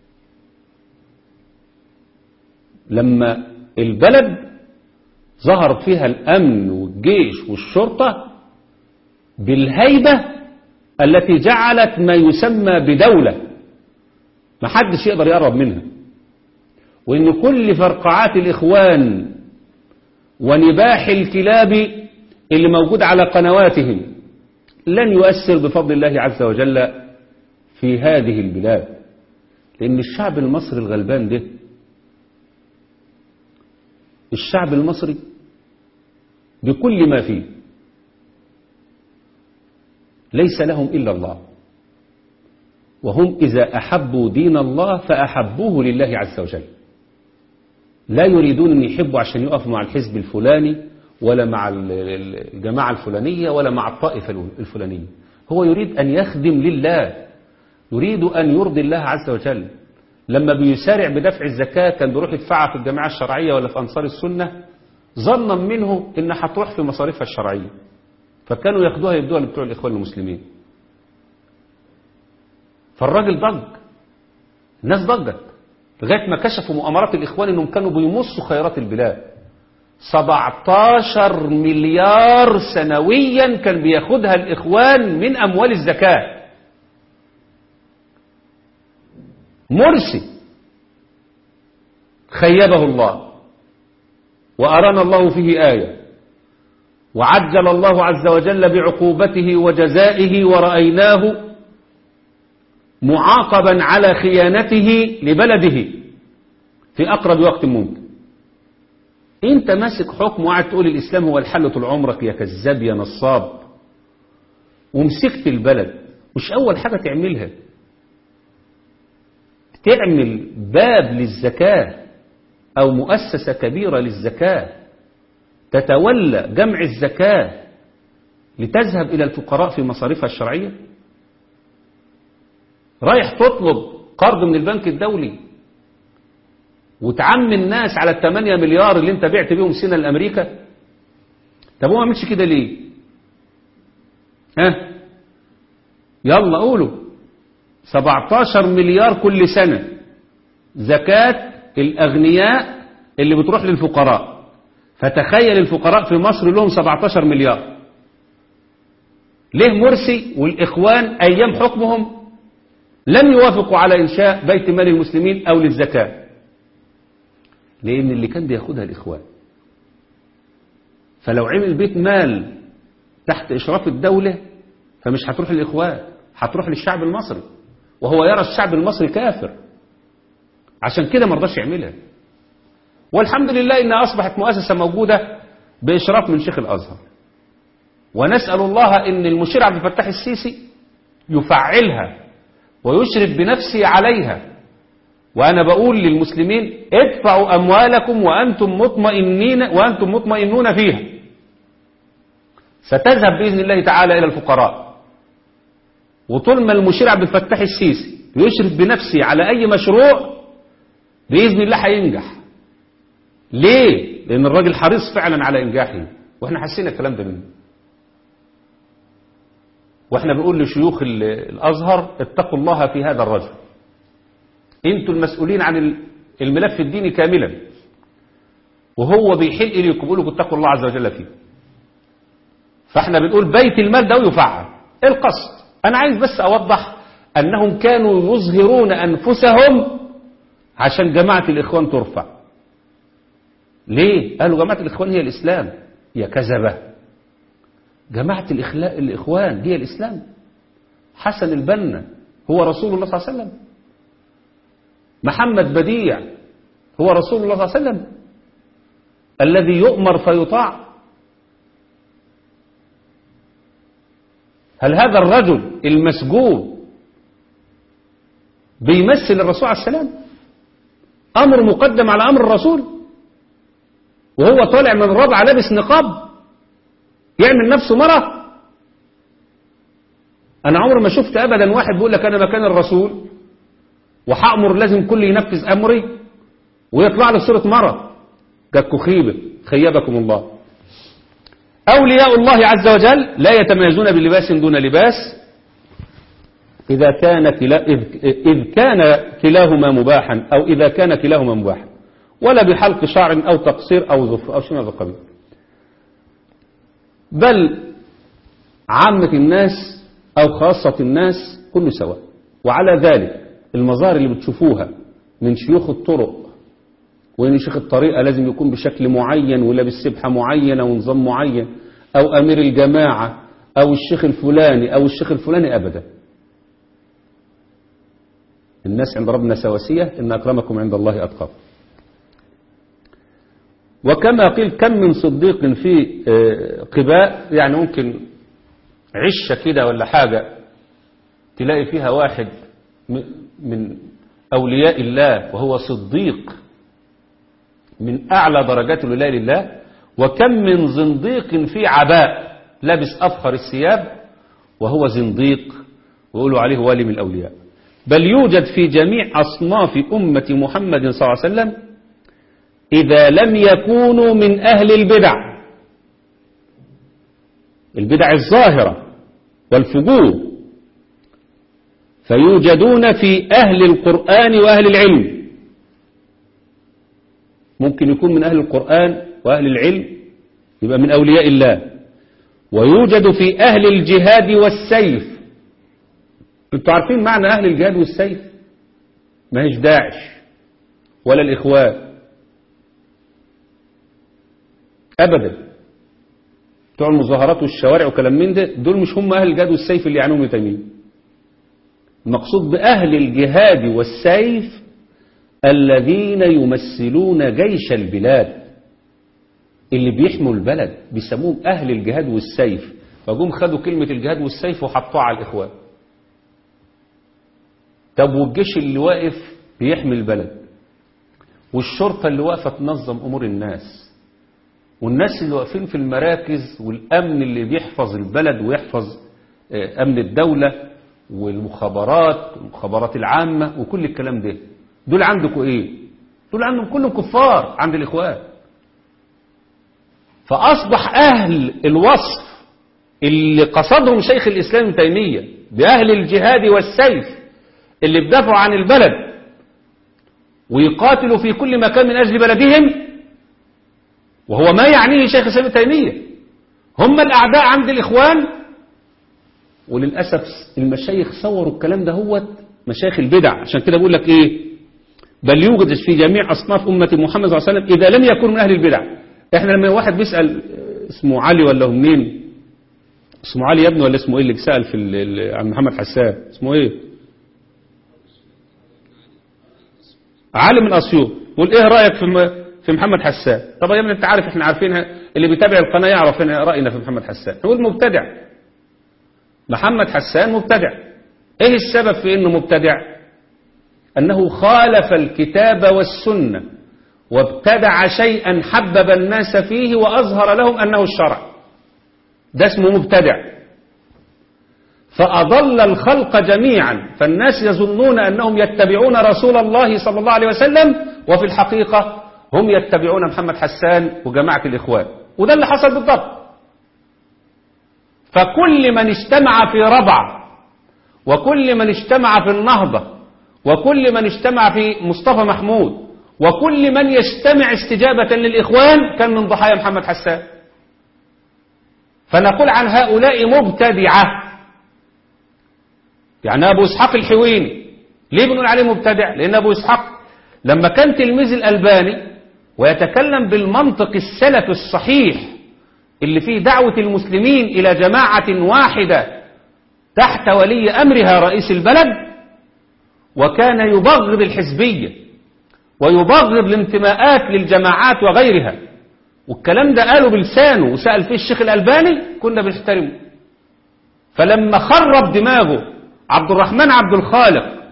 لما البلد ظهر فيها الأمن والجيش والشرطة بالهيبة التي جعلت ما يسمى بدولة ما حدش يقدر يقرب منها وإن كل فرقعات الإخوان ونباح الكلاب اللي موجود على قنواتهم لن يؤثر بفضل الله عز وجل في هذه البلاد لأن الشعب المصري الغلبان ده الشعب المصري بكل ما فيه ليس لهم إلا الله وهم إذا أحبوا دين الله فأحبوه لله عز وجل لا يريدون أن يحبوا عشان يقفوا مع الحزب الفلاني ولا مع الجماعة الفلانية ولا مع الطائفة الفلانية هو يريد أن يخدم لله يريد أن يرضي الله عز وجل لما بيسارع بدفع الزكاة كان بيروح يدفعها في الجماعة الشرعية ولا في أنصار السنة ظنا منه إن هتروح في مصاريفها الشرعية فكانوا ياخدوها يدوها لبتوع الإخوان المسلمين فالراجل ضج الناس ضجت لغاية ما كشفوا مؤامرات الإخوان إنهم كانوا بيمصوا خيرات البلاد 17 مليار سنويا كان بياخدها الإخوان من أموال الزكاة مرسي خيبه الله وأرانا الله فيه آية وعجل الله عز وجل بعقوبته وجزائه ورأيناه معاقبا على خيانته لبلده في أقرب وقت ممكن انت ماسك حكم وقاعد تقول الإسلام هو الحل طول عمرك يا كذاب يا نصاب ومسكت البلد مش أول حاجة تعملها تعمل باب للزكاة أو مؤسسة كبيرة للزكاة تتولى جمع الزكاة لتذهب إلى الفقراء في مصاريفها الشرعية رايح تطلب قرض من البنك الدولي وتعمي الناس على الثمانية مليار اللي انت بعت بيهم سنة لأمريكا طب هو ما عملش كده ليه ها يلا قولوا 17 مليار كل سنة زكاة الأغنياء اللي بتروح للفقراء فتخيل الفقراء في مصر لهم 17 مليار ليه مرسي والإخوان أيام حكمهم لم يوافقوا على إنشاء بيت مال المسلمين أو للزكاة لأن اللي كان بياخدها الإخوان فلو عمل بيت مال تحت إشراف الدولة فمش هتروح للإخوان هتروح للشعب المصري وهو يرى الشعب المصري كافر عشان كده ما رضاش يعملها والحمد لله إنها أصبحت مؤسسة موجودة بإشراف من شيخ الأزهر ونسأل الله إن المشير عبد الفتاح السيسي يفعلها ويشرف بنفسه عليها وأنا بقول للمسلمين ادفعوا أموالكم وأنتم مطمئنين وأنتم مطمئنون فيها ستذهب بإذن الله تعالى إلى الفقراء وطول ما المشير عبد الفتاح السيسي يشرف بنفسه على أي مشروع بإذن الله هينجح ليه؟ لأن الراجل حريص فعلا على إنجاحه وإحنا حسينا الكلام ده منه وإحنا بنقول لشيوخ الأزهر اتقوا الله في هذا الرجل انتوا المسؤولين عن الملف الديني كاملا وهو بيحل إليكم بيقول لكم اتقوا الله عز وجل فيه فاحنا بنقول بيت المال ده يفعل ايه القصد انا عايز بس اوضح انهم كانوا يظهرون انفسهم عشان جماعة الاخوان ترفع ليه قالوا جماعة الاخوان هي الاسلام يا كذبة جماعة الإخلاء الإخوان هي الإسلام حسن البنا هو رسول الله صلى الله عليه وسلم محمد بديع هو رسول الله صلى الله عليه وسلم الذي يؤمر فيطاع هل هذا الرجل المسجون بيمثل الرسول عليه السلام أمر مقدم على أمر الرسول وهو طالع من ربع لابس نقاب يعمل نفسه مرة أنا عمري ما شفت أبدا واحد بيقول لك أنا مكان الرسول وحأمر لازم كل ينفذ أمري ويطلع له صورة مرة جاتكم خيبة خيبكم الله أولياء الله عز وجل لا يتميزون بلباس دون لباس إذا كان كلا إذ, إذ كان كلاهما مباحا أو إذا كان كلاهما مباحا ولا بحلق شعر أو تقصير أو ظفر أو شيء من هذا القبيل بل عامة الناس أو خاصة الناس كل سواء وعلى ذلك المظاهر اللي بتشوفوها من شيوخ الطرق وإن شيخ الطريقة لازم يكون بشكل معين ولابس سبحة معينة ونظام معين أو أمير الجماعة أو الشيخ الفلاني أو الشيخ الفلاني أبدا الناس عند ربنا سواسية إن أكرمكم عند الله أتقاكم وكما قيل كم من صديق في قباء يعني ممكن عشة كده ولا حاجة تلاقي فيها واحد من أولياء الله وهو صديق من أعلى درجات الولاية لله وكم من زنديق في عباء لابس أفخر الثياب وهو زنديق ويقولوا عليه ولي من الأولياء بل يوجد في جميع أصناف أمة محمد صلى الله عليه وسلم إذا لم يكونوا من أهل البدع البدع الظاهرة والفجور فيوجدون في أهل القرآن وأهل العلم ممكن يكون من أهل القرآن وأهل العلم يبقى من أولياء الله ويوجد في أهل الجهاد والسيف انتوا عارفين معنى أهل الجهاد والسيف ما هيش داعش ولا الإخوان أبدا بتوع المظاهرات والشوارع وكلام من ده دول مش هم أهل الجهاد والسيف اللي يعنون تيمية المقصود بأهل الجهاد والسيف الذين يمثلون جيش البلاد اللي بيحموا البلد بيسموهم أهل الجهاد والسيف فجم خدوا كلمة الجهاد والسيف وحطوها على الإخوان طب والجيش اللي واقف بيحمي البلد والشرطة اللي واقفة تنظم أمور الناس والناس اللي واقفين في المراكز والأمن اللي بيحفظ البلد ويحفظ أمن الدولة والمخابرات والمخابرات العامة وكل الكلام ده دول عندكم ايه دول عندهم كلهم كفار عند الإخوان فأصبح أهل الوصف اللي قصدهم شيخ الإسلام ابن تيمية بأهل الجهاد والسيف اللي بدافعوا عن البلد ويقاتلوا في كل مكان من أجل بلدهم وهو ما يعنيه شيخ الإسلام ابن تيمية هم الأعداء عند الإخوان وللأسف المشايخ صوروا الكلام ده هو مشايخ البدع عشان كده بقول لك إيه بل يوجد في جميع أصناف أمة محمد صلى الله عليه وسلم إذا لم يكن من أهل البدع إحنا لما واحد بيسأل اسمه علي ولا هو منين اسمه علي يا ابني ولا اسمه إيه اللي سأل في عن محمد حسان اسمه إيه علي من أسيوط قول إيه رأيك في في محمد حسان طب يا ابني أنت عارف إحنا عارفينها اللي بيتابع القناة يعرف رأينا في محمد حسان نقول مبتدع محمد حسان مبتدع ايه السبب في انه مبتدع انه خالف الكتاب والسنة وابتدع شيئا حبب الناس فيه واظهر لهم انه الشرع ده اسمه مبتدع فأضل الخلق جميعا فالناس يظنون أنهم يتبعون رسول الله صلى الله عليه وسلم وفي الحقيقة هم يتبعون محمد حسان وجماعة الإخوان وده اللي حصل بالضبط فكل من اجتمع في ربع وكل من اجتمع في النهضة وكل من اجتمع في مصطفى محمود وكل من يجتمع استجابة للإخوان كان من ضحايا محمد حسان فنقول عن هؤلاء مبتدعة يعني أبو إسحاق الحويني ليه بنقول عليه مبتدع لأن أبو إسحاق لما كان تلميذ الألباني ويتكلم بالمنطق السلف الصحيح اللي فيه دعوة المسلمين إلى جماعة واحدة تحت ولي أمرها رئيس البلد وكان يبغض الحزبية ويبغض الانتماءات للجماعات وغيرها والكلام ده قاله بلسانه وسأل فيه الشيخ الألباني كنا بنحترمه فلما خرب دماغه عبد الرحمن عبد الخالق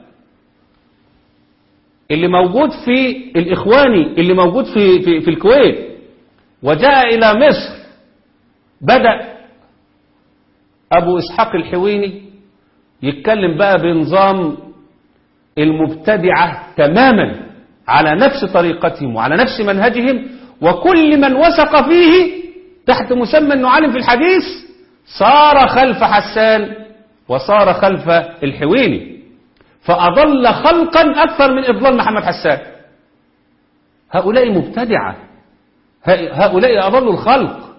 اللي موجود في الإخواني اللي موجود في, في, في الكويت وجاء إلى مصر بدأ أبو إسحاق الحويني يتكلم بقى بنظام المبتدعة تماما على نفس طريقتهم وعلى نفس منهجهم وكل من وثق فيه تحت مسمى أنه عالم في الحديث صار خلف حسان وصار خلف الحويني فأضل خلقا أكثر من إضلال محمد حسان هؤلاء مبتدعة هؤلاء أضلوا الخلق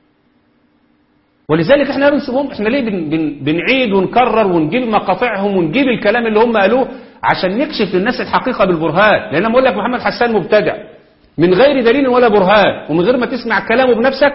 ولذلك احنا بنسيبهم احنا ليه بن بن بنعيد ونكرر ونجيب مقاطعهم ونجيب الكلام اللي هم قالوه عشان نكشف للناس الحقيقة بالبرهان لأن أنا بقول لك محمد حسان مبتدع من غير دليل ولا برهان ومن غير ما تسمع كلامه بنفسك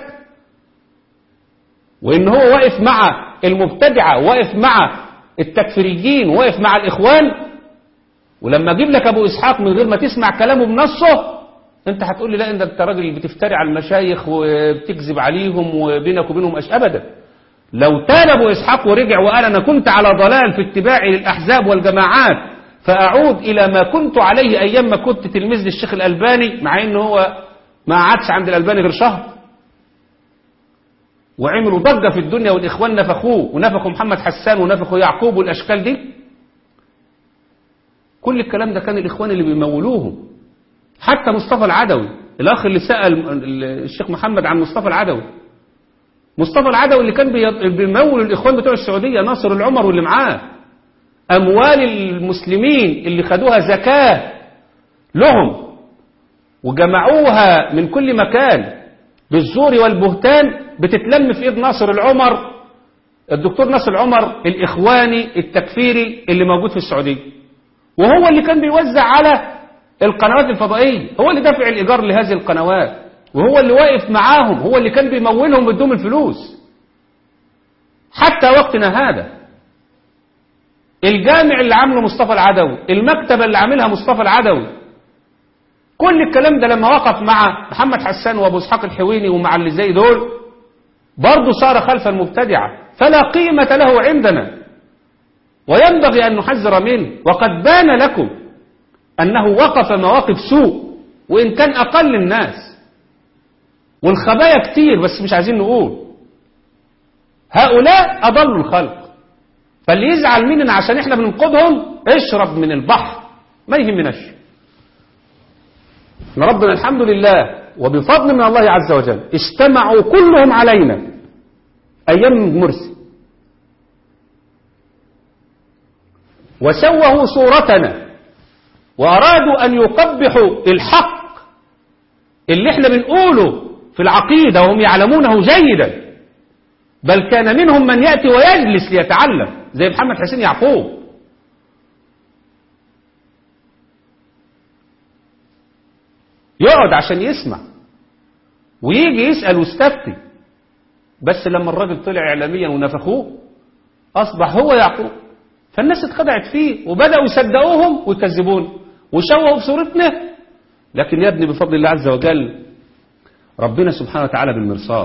وإن هو واقف مع المبتدعة واقف مع التكفيريين واقف مع الإخوان ولما أجيب لك أبو إسحاق من غير ما تسمع كلامه بنصه أنت هتقول لي لا أنت أنت راجل بتفتري على المشايخ وبتكذب عليهم وبينك وبينهم أش أبدا لو تاب أبو إسحاق ورجع وقال أنا كنت على ضلال في اتباعي للأحزاب والجماعات فأعود إلى ما كنت عليه أيام ما كنت تلميذ للشيخ الألباني مع أنه هو ما عادش عند الألباني غير شهر وعملوا ضجة في الدنيا والإخوان نفخوه ونفخوا محمد حسان ونفخوا يعقوب والأشكال دي كل الكلام ده كان الإخوان اللي بيمولوهم حتى مصطفى العدوي الأخ اللي سأل الشيخ محمد عن مصطفى العدوي مصطفى العدوي اللي كان بيمول الإخوان بتوع السعودية ناصر العمر واللي معاه أموال المسلمين اللي خدوها زكاة لهم وجمعوها من كل مكان بالزور والبهتان بتتلم في ايد ناصر العمر الدكتور ناصر العمر الإخواني التكفيري اللي موجود في السعودية وهو اللي كان بيوزع على القنوات الفضائية هو اللي دافع الإيجار لهذه القنوات وهو اللي واقف معاهم هو اللي كان بيمولهم بدهم الفلوس حتى وقتنا هذا الجامع اللي عامله مصطفى العدوي المكتبة اللي عاملها مصطفى العدوي كل الكلام ده لما وقف مع محمد حسان وابو اسحاق الحويني ومع اللي زي دول برضه صار خلف المبتدعة فلا قيمة له عندنا وينبغي أن نحذر منه وقد بان لكم أنه وقف مواقف سوء وإن كان أقل الناس والخبايا كتير بس مش عايزين نقول هؤلاء أضلوا الخلق فاللي يزعل مننا عشان احنا بننقضهم اشرب من البحر ما يهمناش ان ربنا الحمد لله وبفضل من الله عز وجل اجتمعوا كلهم علينا ايام مرسي وسووا صورتنا وارادوا ان يقبحوا الحق اللي احنا بنقوله في العقيدة وهم يعلمونه جيدا بل كان منهم من يأتي ويجلس ليتعلم زي محمد حسين يعقوب يقعد عشان يسمع ويجي يسأل ويستفتي بس لما الراجل طلع إعلاميا ونفخوه أصبح هو يعقوب فالناس اتخدعت فيه وبدأوا يصدقوهم ويكذبون وشوهوا بصورتنا لكن يا ابني بفضل الله عز وجل ربنا سبحانه وتعالى بالمرصاد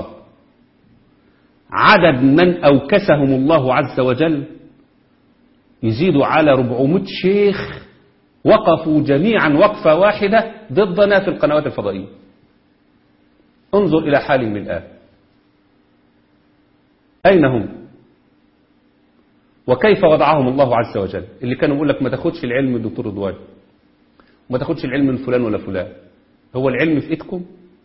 عدد من أوكسهم الله عز وجل يزيدوا على 400 شيخ وقفوا جميعا وقفة واحدة ضدنا في القنوات الفضائية انظر إلى حالهم الآن أين هم وكيف وضعهم الله عز وجل اللي كانوا يقول لك ما تاخدش العلم من الدكتور رضوان وما تاخدش العلم من فلان ولا فلان هو العلم في ايدكم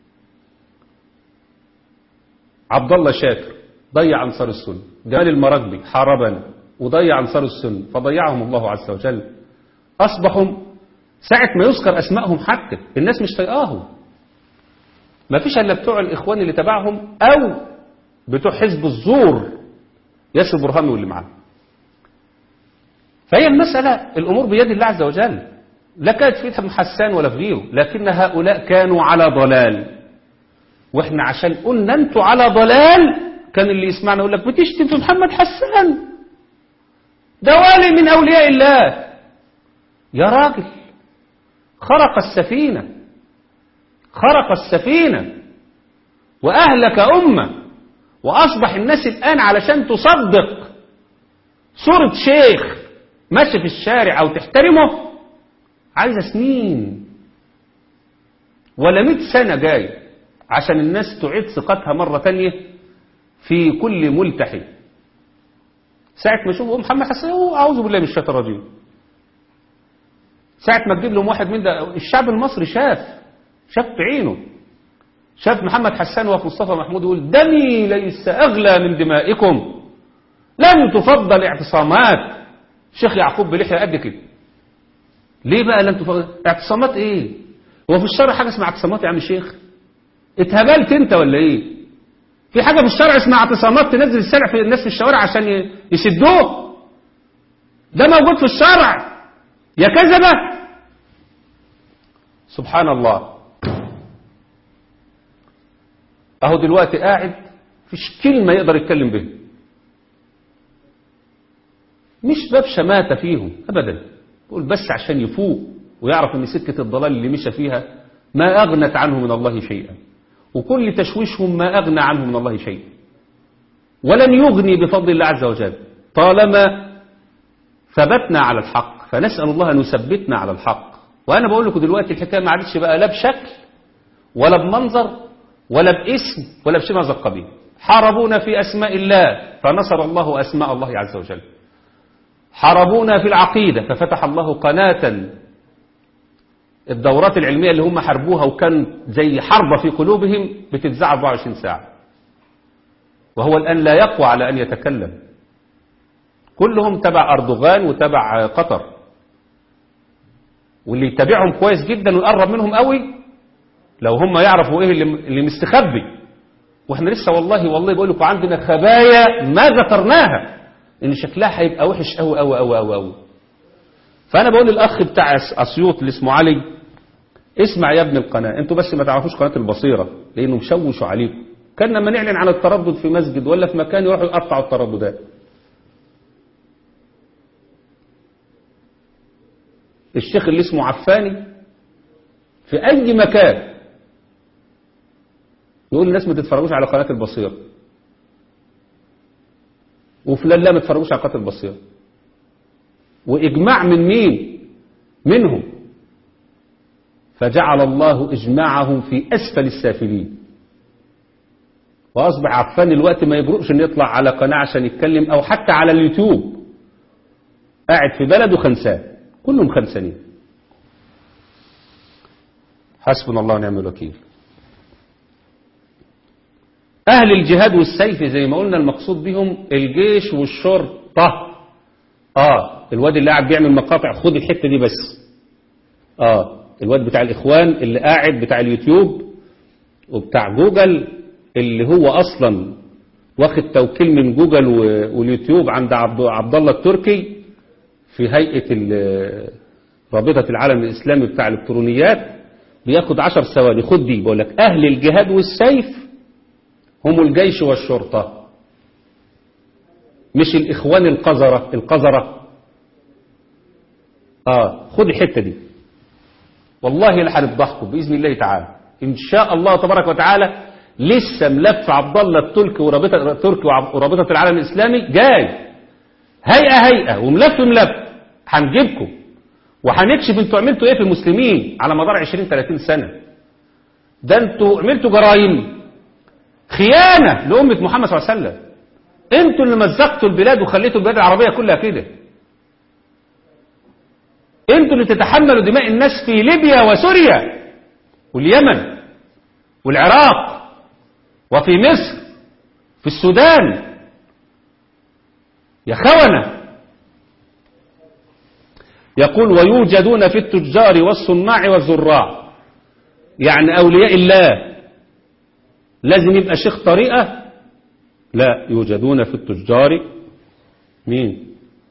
عبد الله شاكر ضيع أنصار السنة جمال المراكبي حاربنا وضيع أنصار السنة فضيعهم الله عز وجل أصبحوا ساعة ما يذكر أسمائهم حتى الناس مش طايقاهم ما فيش إلا بتوع الإخوان اللي تبعهم أو بتوع حزب الزور ياسر برهامي واللي معاه فهي المسألة الأمور بيد الله عز وجل لا كانت في حسان ولا في غيره لكن هؤلاء كانوا على ضلال واحنا عشان قلنا انتوا على ضلال كان اللي يسمعنا يقول لك بتشتم في محمد حسان ده والي من اولياء الله يا راجل خرق السفينة خرق السفينة وأهلك أمة وأصبح الناس الآن علشان تصدق صورة شيخ ماشي في الشارع أو تحترمه عايزة سنين ولا مئة سنة جاي عشان الناس تعيد ثقتها مرة تانية في كل ملتحي ساعة ما يشوفوا محمد حسن أوه، أعوذ بالله من الشيطان الرجيم ساعة ما تجيب لهم واحد من ده الشعب المصري شاف شاف بعينه شاف محمد حسان وفي مصطفى محمود يقول دمي ليس أغلى من دمائكم لن تفضل اعتصامات شيخ يعقوب بلحية قد كده ليه بقى لن تفضل اعتصامات ايه هو في الشرع حاجة اسمها اعتصامات يا عم الشيخ اتهبلت انت ولا ايه في حاجة في الشرع اسمها اعتصامات تنزل السلع في الناس في الشوارع عشان ي- يسدوه ده موجود في الشرع يا كذبة سبحان الله اهو دلوقتي قاعد فيش كلمة يقدر يتكلم بها مش باب شماتة فيهم ابدا بقول بس عشان يفوق ويعرف ان سكة الضلال اللي مشى فيها ما اغنت عنه من الله شيئا وكل تشويشهم ما اغنى عنه من الله شيئا ولن يغني بفضل الله عز وجل طالما ثبتنا على الحق فنسأل الله أن يثبتنا على الحق وأنا بقول لكم دلوقتي الحكاية ما عادتش بقى لا بشكل ولا بمنظر ولا باسم ولا بشيء من هذا القبيل حاربونا في أسماء الله فنصر الله أسماء الله عز وجل حاربونا في العقيدة ففتح الله قناة الدورات العلمية اللي هم حاربوها وكان زي حرب في قلوبهم بتتذاع 24 ساعة وهو الآن لا يقوى على أن يتكلم كلهم تبع أردوغان وتبع قطر واللي يتابعهم كويس جدا ويقرب منهم قوي لو هم يعرفوا ايه اللي اللي مستخبي واحنا لسه والله والله بقول لكم عندنا خبايا ما ذكرناها ان شكلها هيبقى وحش قوي قوي قوي قوي قوي فانا بقول للاخ بتاع اسيوط اللي اسمه علي اسمع يا ابن القناه انتوا بس ما تعرفوش قناه البصيره لانه مشوشوا عليكم كان لما نعلن عن التردد في مسجد ولا في مكان يروحوا يقطعوا الترددات الشيخ اللي اسمه عفاني في أي مكان يقول الناس ما تتفرجوش على قناة البصيرة وفلان لا ما تتفرجوش على قناة البصيرة وإجماع من مين منهم فجعل الله إجماعهم في أسفل السافلين وأصبح عفان الوقت ما يجرؤش أن يطلع على قناة عشان يتكلم أو حتى على اليوتيوب قاعد في بلده خنسان كلهم خمسانين حسبنا الله ونعم الوكيل أهل الجهاد والسيف زي ما قلنا المقصود بهم الجيش والشرطة آه الواد اللي قاعد بيعمل مقاطع خد الحتة دي بس آه الواد بتاع الإخوان اللي قاعد بتاع اليوتيوب وبتاع جوجل اللي هو أصلا واخد توكيل من جوجل واليوتيوب عند عبد الله التركي في هيئة رابطة العالم الإسلامي بتاع الإلكترونيات بياخد عشر ثواني خد دي بقول لك أهل الجهاد والسيف هم الجيش والشرطة مش الإخوان القذرة القذرة آه خد الحتة دي والله لا هنفضحكم بإذن الله تعالى إن شاء الله تبارك وتعالى لسه ملف عبد الله التركي ورابطة التركي ورابطة العالم الإسلامي جاي هيئة هيئة وملف ملف هنجيبكم وهنكشف انتوا عملتوا ايه في المسلمين على مدار 20 30 سنة ده انتوا عملتوا جرائم خيانة لأمة محمد صلى الله عليه وسلم انتوا اللي مزقتوا البلاد وخليتوا البلاد العربية كلها كده انتوا اللي تتحملوا دماء الناس في ليبيا وسوريا واليمن والعراق وفي مصر في السودان يا خونة يقول ويوجدون في التجار والصناع والزراع يعني أولياء الله لازم يبقى شيخ طريقة لا يوجدون في التجار مين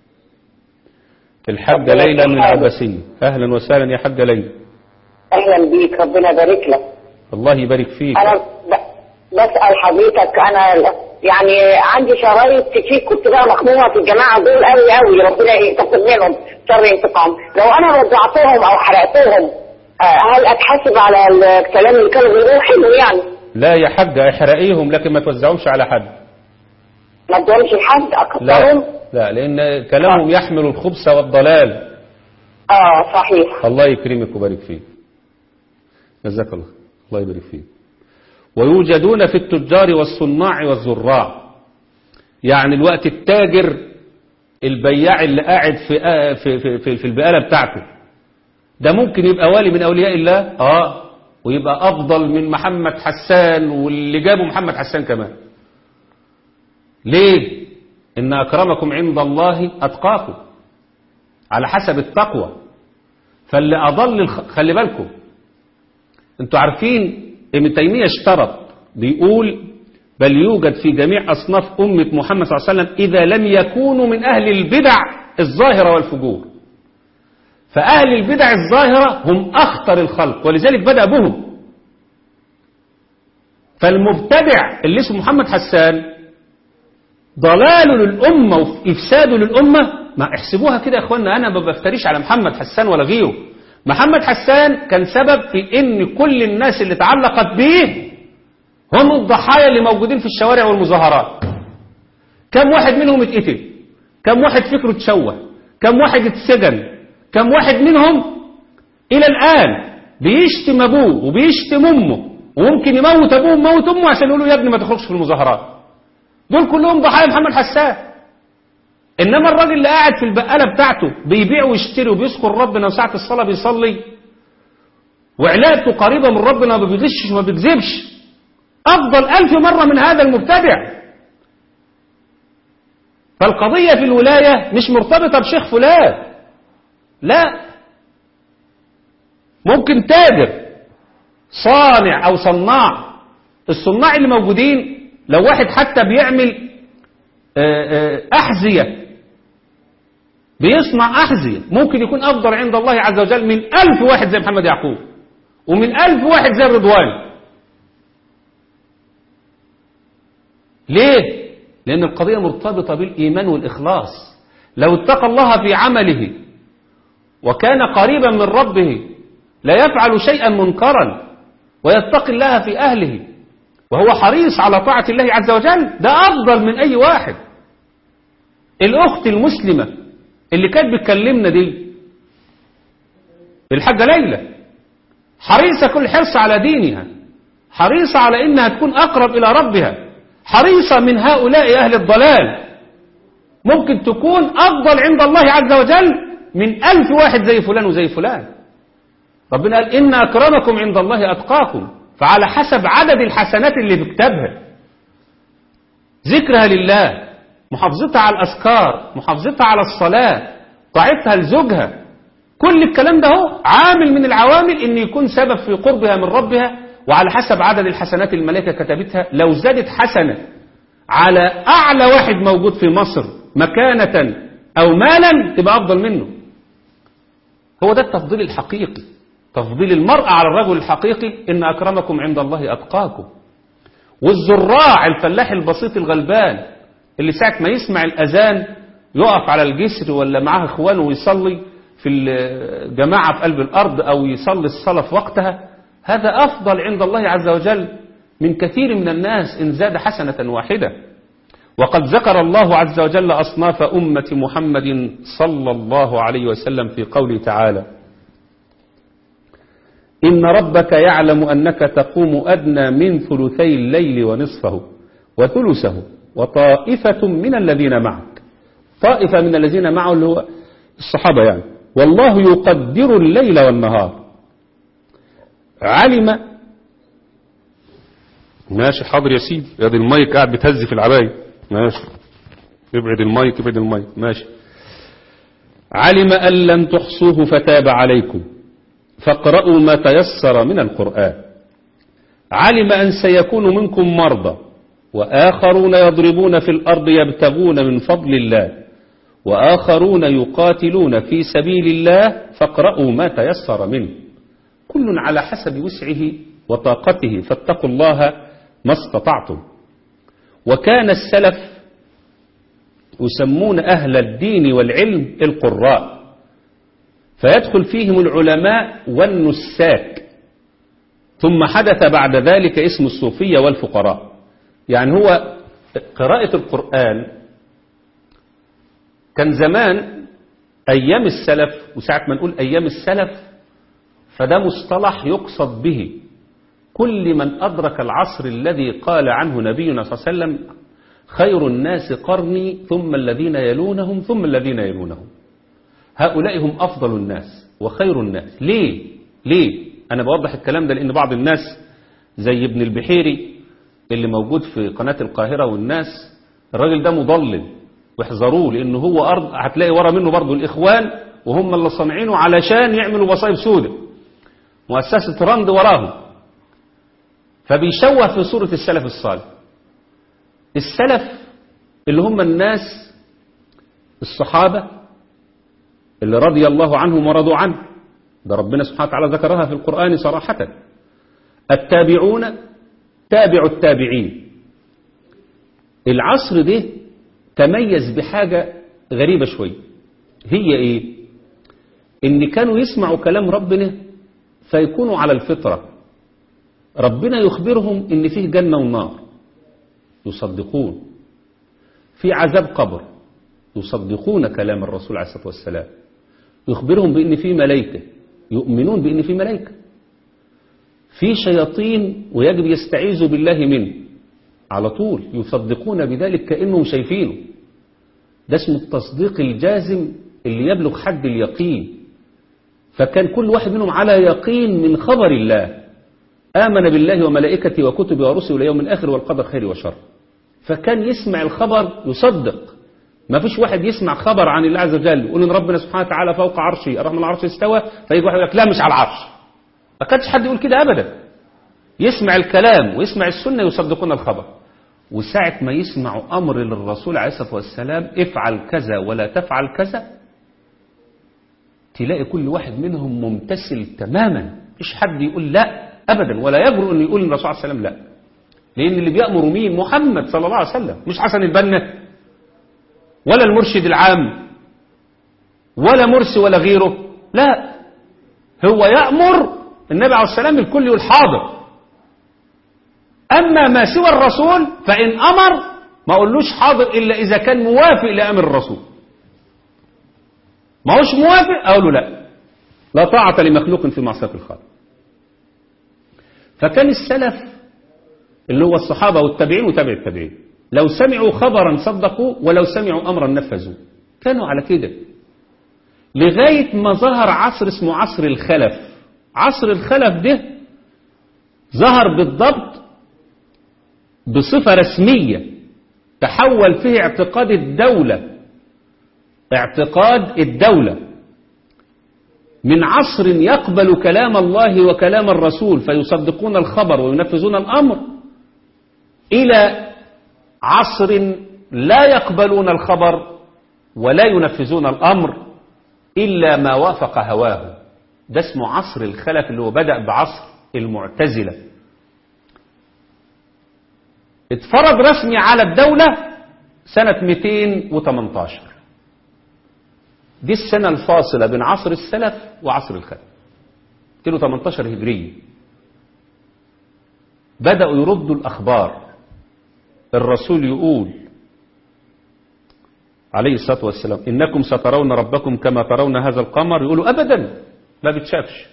الحاجة ليلى من العباسية أهلا وسهلا يا حاجة ليلى اهلا بيك ربنا يبارك لك الله يبارك فيك انا ب- بسأل حضرتك أنا يعني عندي شرايط كتير كنت بقى مخمومة في الجماعة دول قوي قوي ربنا ينتقم منهم شر انتقام لو أنا وزعتهم أو حرقتهم آه، هل أتحاسب على الكلام اللي كانوا بيقولوه حلو يعني لا يا حاج احرقيهم لكن ما توزعهمش على حد ما ادهمش لحد لا أكترهم لا لأن كلامهم يحمل الخبث والضلال اه صحيح الله يكرمك ويبارك فيك جزاك الله الله يبارك فيك ويوجدون في التجار والصناع والزراع يعني الوقت التاجر البياع اللي قاعد في في في, في, في البقالة بتاعته ده ممكن يبقى والي من أولياء الله اه ويبقى أفضل من محمد حسان واللي جابه محمد حسان كمان ليه إن أكرمكم عند الله أتقاكم على حسب التقوى فاللي أضل الخ... خلي بالكم انتوا عارفين ابن تيمية اشترط بيقول بل يوجد في جميع أصناف أمة محمد صلى الله عليه وسلم إذا لم يكونوا من أهل البدع الظاهرة والفجور فأهل البدع الظاهرة هم أخطر الخلق ولذلك بدأ بهم فالمبتدع اللي اسمه محمد حسان ضلال للأمة وإفساد للأمة ما احسبوها كده يا اخوانا انا ما بفتريش على محمد حسان ولا غيره محمد حسان كان سبب في ان كل الناس اللي تعلقت به هم الضحايا اللي موجودين في الشوارع والمظاهرات كم واحد منهم اتقتل كم واحد فكره اتشوه كم واحد اتسجن كم واحد منهم الى الان بيشتم ابوه وبيشتم امه وممكن يموت ابوه ويموت امه عشان يقولوا يا ابني ما تخرجش في المظاهرات دول كلهم ضحايا محمد حسان انما الراجل اللي قاعد في البقاله بتاعته بيبيع ويشتري وبيذكر ربنا وساعه الصلاه بيصلي وعلاقته قريبه من ربنا وما بيغشش وما بيكذبش افضل الف مره من هذا المبتدع فالقضيه في الولايه مش مرتبطه بشيخ فلان لا ممكن تاجر صانع او صناع الصناع اللي موجودين لو واحد حتى بيعمل أحذية بيصنع أحذية ممكن يكون أفضل عند الله عز وجل من ألف واحد زي محمد يعقوب ومن ألف واحد زي الرضوان ليه؟ لأن القضية مرتبطة بالإيمان والإخلاص لو اتقى الله في عمله وكان قريبا من ربه لا يفعل شيئا منكرا ويتقي الله في أهله وهو حريص على طاعة الله عز وجل ده أفضل من أي واحد الأخت المسلمة اللي كانت بتكلمنا دي الحاجة ليلى حريصة كل حرص على دينها حريصة على إنها تكون أقرب إلى ربها حريصة من هؤلاء أهل الضلال ممكن تكون أفضل عند الله عز وجل من ألف واحد زي فلان وزي فلان ربنا قال إن أكرمكم عند الله أتقاكم فعلى حسب عدد الحسنات اللي بكتبها ذكرها لله محافظتها على الأذكار محافظتها على الصلاة طاعتها لزوجها كل الكلام ده هو عامل من العوامل ان يكون سبب في قربها من ربها وعلى حسب عدد الحسنات الملائكة كتبتها لو زادت حسنة على أعلى واحد موجود في مصر مكانة أو مالا تبقى أفضل منه هو ده التفضيل الحقيقي تفضيل المرأة على الرجل الحقيقي إن أكرمكم عند الله أتقاكم والزراع الفلاح البسيط الغلبان اللي ساعة ما يسمع الأذان يقف على الجسر ولا معاه إخوانه ويصلي في الجماعة في قلب الأرض أو يصلي الصلاة في وقتها هذا أفضل عند الله عز وجل من كثير من الناس إن زاد حسنة واحدة وقد ذكر الله عز وجل أصناف أمة محمد صلى الله عليه وسلم في قوله تعالى إن ربك يعلم أنك تقوم أدنى من ثلثي الليل ونصفه وثلثه وطائفة من الذين معك طائفة من الذين معه اللي هو الصحابة يعني والله يقدر الليل والنهار علم ماشي حاضر يا سيدي ادي المايك قاعد بتهز في العباية ماشي ابعد المايك ابعد المايك ماشي علم أن لن تحصوه فتاب عليكم فاقرأوا ما تيسر من القرآن علم أن سيكون منكم مرضى وآخرون يضربون في الأرض يبتغون من فضل الله وآخرون يقاتلون في سبيل الله فاقرأوا ما تيسر منه كل على حسب وسعه وطاقته فاتقوا الله ما استطعتم وكان السلف يسمون أهل الدين والعلم القراء فيدخل فيهم العلماء والنساك ثم حدث بعد ذلك اسم الصوفية والفقراء يعني هو قراءة القرآن كان زمان أيام السلف وساعة ما نقول أيام السلف فده مصطلح يقصد به كل من أدرك العصر الذي قال عنه نبينا صلى الله عليه وسلم خير الناس قرني ثم الذين يلونهم ثم الذين يلونهم هؤلاء هم أفضل الناس وخير الناس ليه؟ ليه؟ أنا بوضح الكلام ده لأن بعض الناس زي ابن البحيري اللي موجود في قناة القاهرة والناس الراجل ده مضلل واحذروه لأنه هو أرض هتلاقي ورا منه برضه الإخوان وهم اللي صانعينه علشان يعملوا مصايب سودة مؤسسة راند وراهم فبيشوه في صورة السلف الصالح السلف اللي هم الناس الصحابة اللي رضي الله عنهم ورضوا عنه ده ربنا سبحانه وتعالى ذكرها في القرآن صراحة التابعون تابع التابعين العصر ده تميز بحاجة غريبة شوي هي ايه ان كانوا يسمعوا كلام ربنا فيكونوا على الفطرة ربنا يخبرهم ان فيه جنة ونار يصدقون في عذاب قبر يصدقون كلام الرسول عليه الصلاة والسلام يخبرهم بأن في ملائكة يؤمنون بأن في ملائكة في شياطين ويجب يستعيذوا بالله منه على طول يصدقون بذلك كأنهم شايفينه ده اسمه التصديق الجازم اللي يبلغ حد اليقين فكان كل واحد منهم على يقين من خبر الله آمن بالله وملائكته وكتبه ورسله واليوم الآخر والقدر خير وشر فكان يسمع الخبر يصدق ما فيش واحد يسمع خبر عن الله عز وجل يقول ان ربنا سبحانه وتعالى فوق عرشه الرحمن العرش استوى فيجي واحد يقول لك لا مش على العرش ما كانش حد يقول كده ابدا يسمع الكلام ويسمع السنه يصدقون الخبر وساعة ما يسمعوا أمر للرسول عليه الصلاة والسلام افعل كذا ولا تفعل كذا تلاقي كل واحد منهم ممتثل تماما مش حد يقول لا أبدا ولا يجرؤ أن يقول للرسول عليه السلام لا لأن اللي بيأمر مين محمد صلى الله عليه وسلم مش حسن البنا ولا المرشد العام ولا مرسي ولا غيره لا هو يأمر النبي عليه السلام الكل يقول حاضر أما ما سوى الرسول فإن أمر ما أقولوش حاضر إلا إذا كان موافق لأمر الرسول ما هوش موافق أقول له لا لا طاعة لمخلوق في معصية الخالق فكان السلف اللي هو الصحابة والتابعين وتابع التابعين لو سمعوا خبرا صدقوا ولو سمعوا أمرا نفذوا كانوا على كده لغاية ما ظهر عصر اسمه عصر الخلف عصر الخلف ده ظهر بالضبط بصفة رسمية تحول فيه اعتقاد الدولة اعتقاد الدولة من عصر يقبل كلام الله وكلام الرسول فيصدقون الخبر وينفذون الأمر إلى عصر لا يقبلون الخبر ولا ينفذون الأمر إلا ما وافق هواه ده اسمه عصر الخلف اللي هو بدأ بعصر المعتزلة اتفرض رسمي على الدولة سنة 218 دي السنة الفاصلة بين عصر السلف وعصر الخلف 218 هجرية بدأوا يردوا الأخبار الرسول يقول عليه الصلاة والسلام إنكم سترون ربكم كما ترون هذا القمر يقولوا أبدا ما بتشافش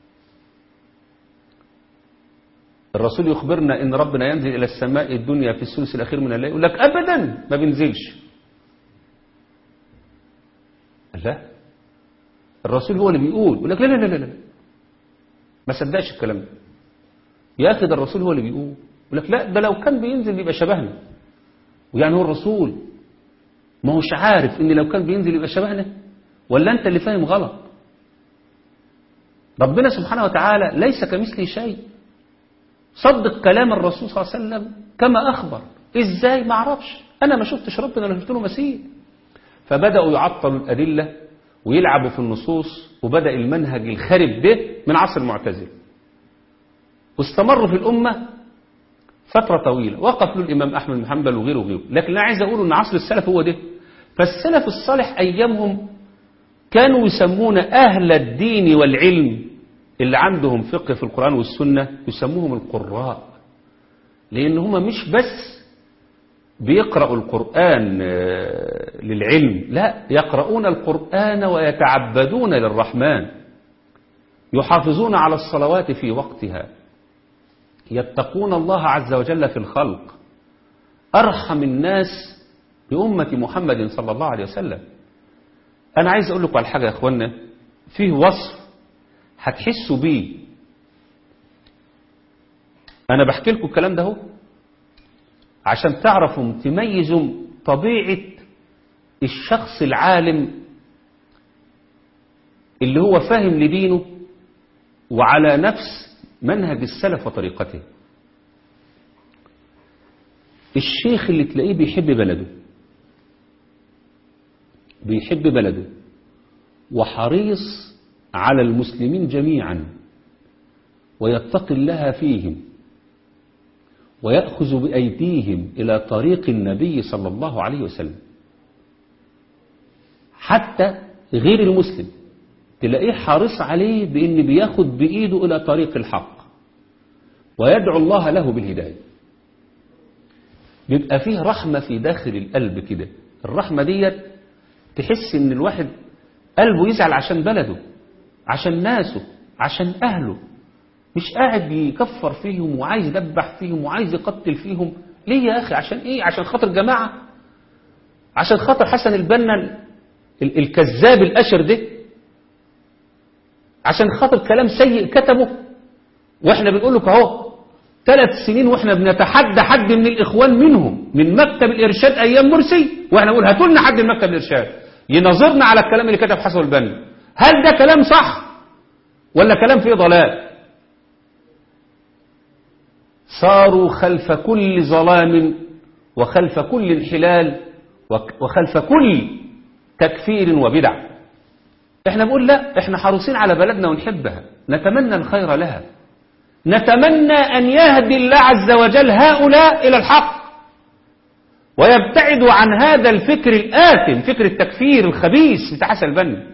الرسول يخبرنا ان ربنا ينزل الى السماء الدنيا في الثلث الاخير من الليل يقول لك ابدا ما بينزلش لا الرسول هو اللي بيقول يقول لك لا لا لا لا ما صدقش الكلام ده يا اخي ده الرسول هو اللي بيقول يقول لك لا ده لو كان بينزل يبقى شبهنا ويعني هو الرسول ما هوش عارف ان لو كان بينزل يبقى شبهنا ولا انت اللي فاهم غلط ربنا سبحانه وتعالى ليس كمثله شيء صدق كلام الرسول صلى الله عليه وسلم كما أخبر إزاي ما أعرفش أنا ما شفتش ربنا ولا شفت له مثيل فبدأوا يعطلوا الأدلة ويلعبوا في النصوص وبدأ المنهج الخرب ده من عصر المعتزلة واستمروا في الأمة فترة طويلة وقف له الإمام أحمد بن حنبل وغيره وغيره لكن أنا عايز أقول أن عصر السلف هو ده فالسلف الصالح أيامهم كانوا يسمون أهل الدين والعلم اللي عندهم فقه في القرآن والسنة يسموهم القراء لأن هم مش بس بيقرأوا القرآن آه، للعلم لا يقرؤون القرآن ويتعبدون للرحمن يحافظون على الصلوات في وقتها يتقون الله عز وجل في الخلق أرحم الناس بأمة محمد صلى الله عليه وسلم أنا عايز أقول لكم على حاجة يا أخوانا فيه وصف هتحسوا بيه أنا بحكي لكم الكلام ده هو عشان تعرفوا تميزوا طبيعة الشخص العالم اللي هو فاهم لدينه وعلى نفس منهج السلف وطريقته الشيخ اللي تلاقيه بيحب بلده بيحب بلده وحريص على المسلمين جميعا ويتقي الله فيهم ويأخذ بأيديهم إلى طريق النبي صلى الله عليه وسلم حتى غير المسلم تلاقيه حريص عليه بأن بياخد بإيده إلى طريق الحق ويدعو الله له بالهداية بيبقى فيه رحمة في داخل القلب كده الرحمة ديت تحس ان الواحد قلبه يزعل عشان بلده عشان ناسه عشان أهله مش قاعد يكفر فيهم وعايز يدبح فيهم وعايز يقتل فيهم ليه يا أخي عشان إيه عشان خاطر جماعة عشان خاطر حسن البنا ال- الكذاب الأشر ده عشان خاطر كلام سيء كتبه واحنا بنقول لك اهو ثلاث سنين واحنا بنتحدى حد من الاخوان منهم من مكتب الارشاد ايام مرسي واحنا نقول هاتوا لنا حد من مكتب الارشاد يناظرنا على الكلام اللي كتب حسن البنا هل ده كلام صح ولا كلام فيه ضلال صاروا خلف كل ظلام وخلف كل انحلال وك- وخلف كل تكفير وبدع احنا بنقول لا احنا حريصين على بلدنا ونحبها نتمنى الخير لها نتمنى أن يهدي الله عز وجل هؤلاء إلى الحق ويبتعدوا عن هذا الفكر الآثم فكر التكفير الخبيث بتاع حسن البنا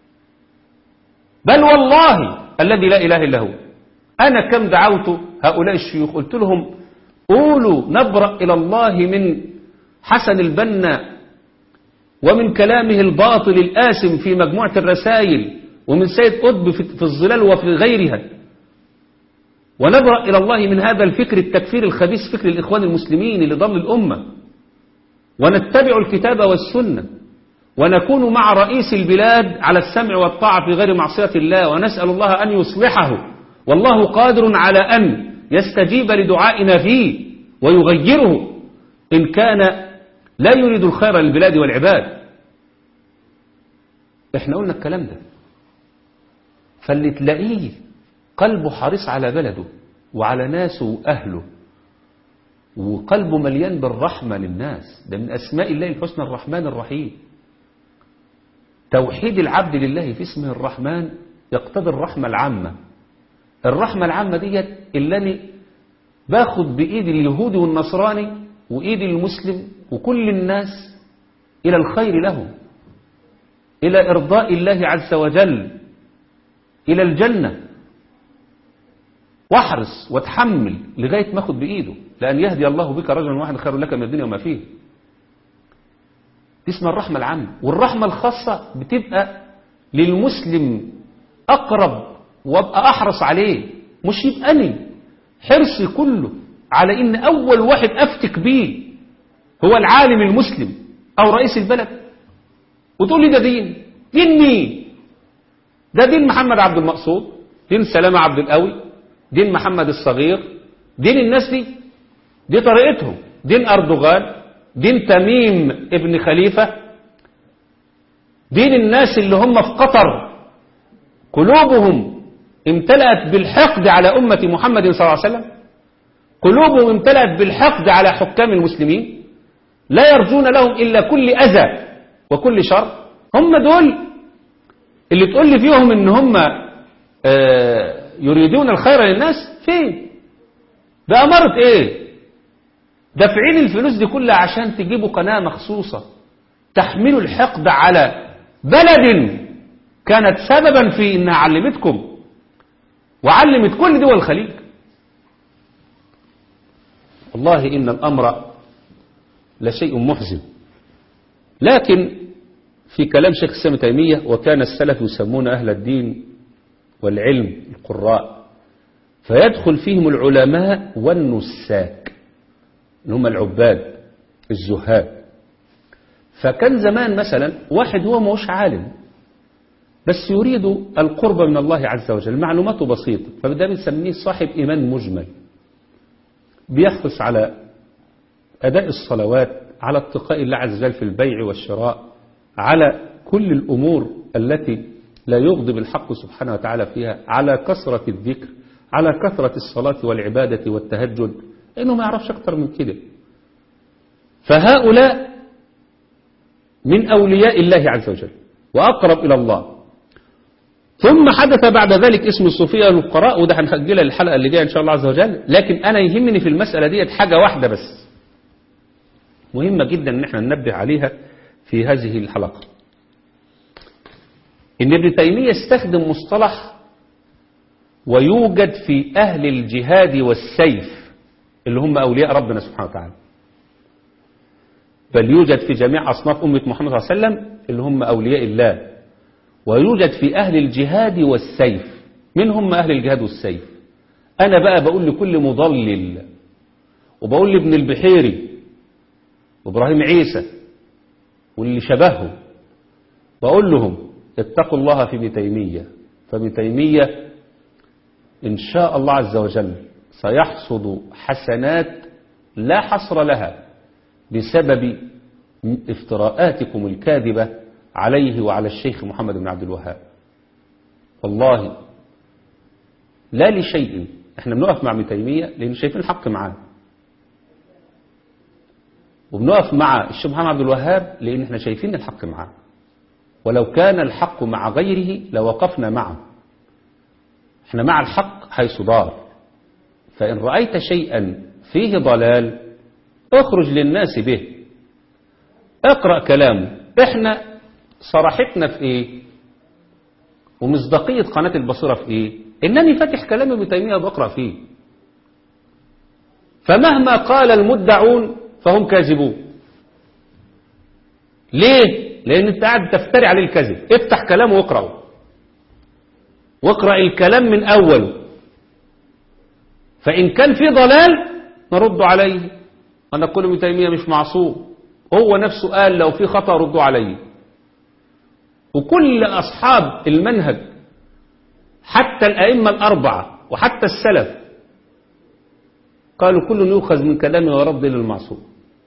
بل والله الذي لا إله إلا هو أنا كم دعوت هؤلاء الشيوخ قلت لهم قولوا نبرأ إلى الله من حسن البنا ومن كلامه الباطل الآثم في مجموعة الرسائل ومن سيد قطب في في الظلال وفي غيرها ونبرأ إلى الله من هذا الفكر التكفير الخبيث فكر الإخوان المسلمين اللي ضل الأمة ونتبع الكتاب والسنة ونكون مع رئيس البلاد على السمع والطاعة في غير معصية الله ونسأل الله أن يصلحه والله قادر على أن يستجيب لدعائنا فيه ويغيره إن كان لا يريد الخير للبلاد والعباد احنا قلنا الكلام ده فاللي تلاقيه قلبه حريص على بلده وعلى ناسه وأهله وقلبه مليان بالرحمة للناس ده من أسماء الله الحسنى الرحمن الرحيم توحيد العبد لله في اسمه الرحمن يقتضي الرحمة العامة الرحمة العامة ديت اللي أنا باخد بإيد اليهودي والنصراني وإيد المسلم وكل الناس إلى الخير لهم إلى إرضاء الله عز وجل إلى الجنة واحرص وتحمل لغاية ما اخد بإيده لأن يهدي الله بك رجلا واحد خير لك من الدنيا وما فيه دي اسمها الرحمة العامة والرحمة الخاصة بتبقى للمسلم أقرب وابقى أحرص عليه مش يبقى حرصي كله على إن أول واحد أفتك بيه هو العالم المسلم أو رئيس البلد وتقول لي ده دين دين مين ده دين محمد عبد المقصود دين سلامة عبد القوي دين محمد الصغير دين الناس دي دي طريقتهم دين أردوغان دين تميم ابن خليفة دين الناس اللي هم في قطر قلوبهم امتلأت بالحقد على أمة محمد صلى الله عليه وسلم قلوبهم امتلأت بالحقد على حكام المسلمين لا يرجون لهم إلا كل أذى وكل شر هم دول اللي تقول لي فيهم ان هم آه يريدون الخير للناس فين بأمارة ايه دافعين الفلوس دي كلها عشان تجيبوا قناة مخصوصة تحملوا الحقد على بلد كانت سببا في انها علمتكم وعلمت كل دول الخليج والله ان الامر لشيء محزن لكن في كلام شيخ الإسلام تيمية وكان السلف يسمون أهل الدين والعلم القراء فيدخل فيهم العلماء والنساك اللي هم العباد الزهاد فكان زمان مثلا واحد هو مش عالم بس يريد القرب من الله عز وجل معلوماته بسيطة فبدا بنسميه صاحب إيمان مجمل بيحرص على أداء الصلوات على اتقاء الله عز وجل في البيع والشراء على كل الأمور التي لا يغضب الحق سبحانه وتعالى فيها على كثرة الذكر على كثرة الصلاة والعبادة والتهجد إنه ما يعرفش أكتر من كده فهؤلاء من أولياء الله عز وجل وأقرب إلى الله ثم حدث بعد ذلك اسم الصوفية للقراء وده هنخجلها الحلقة اللي جاية إن شاء الله عز وجل لكن أنا يهمني في المسألة ديت حاجة واحدة بس مهمة جدا ان احنا ننبه عليها في هذه الحلقة ان ابن تيمية استخدم مصطلح ويوجد في أهل الجهاد والسيف اللي هم أولياء ربنا سبحانه وتعالى بل يوجد في جميع أصناف أمة محمد صلى الله عليه وسلم اللي هم أولياء الله ويوجد في أهل الجهاد والسيف من هم أهل الجهاد والسيف أنا بقى بقول لكل مضلل وبقول لابن البحيري وإبراهيم عيسى واللي شبهه بقول لهم اتقوا الله في ابن تيمية فابن تيمية إن شاء الله عز وجل سيحصد حسنات لا حصر لها بسبب افتراءاتكم الكاذبة عليه وعلى الشيخ محمد بن عبد الوهاب والله لا لشيء احنا بنقف مع ابن تيمية لأن شايفين الحق معاه وبنقف مع الشيخ محمد عبد الوهاب لأن احنا شايفين الحق معاه ولو كان الحق مع غيره لوقفنا معه احنا مع الحق حيث دار فإن رأيت شيئا فيه ضلال اخرج للناس به اقرأ كلامه احنا صراحتنا في ايه ومصداقية قناة البصيرة في ايه انني فاتح كلام ابن تيمية بقرأ فيه فمهما قال المدعون فهم كاذبون ليه لان انت قاعد تفتري عليه الكذب افتح كلامه واقرأه واقرأ الكلام من أوله فإن كان في ضلال نرد عليه أنا كل ابن تيمية مش معصوم هو نفسه قال لو في خطأ ردوا عليه وكل أصحاب المنهج حتى الأئمة الأربعة وحتى السلف قالوا كل يؤخذ من كلامه ورد للمعصوم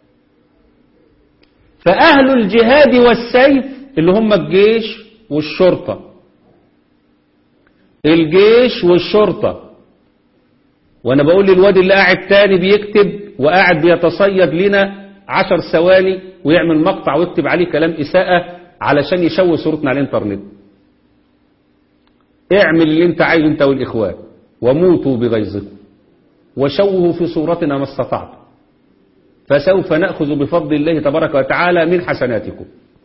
فأهل الجهاد والسيف اللي هم الجيش والشرطة الجيش والشرطة وانا بقول للواد اللي قاعد تاني بيكتب وقاعد بيتصيد لنا عشر ثواني ويعمل مقطع ويكتب عليه كلام إساءة علشان يشوه صورتنا على الانترنت اعمل اللي انت عايزه انت والإخوان وموتوا بغيظكم وشوهوا في صورتنا ما استطعتم فسوف نأخذ بفضل الله تبارك وتعالى من حسناتكم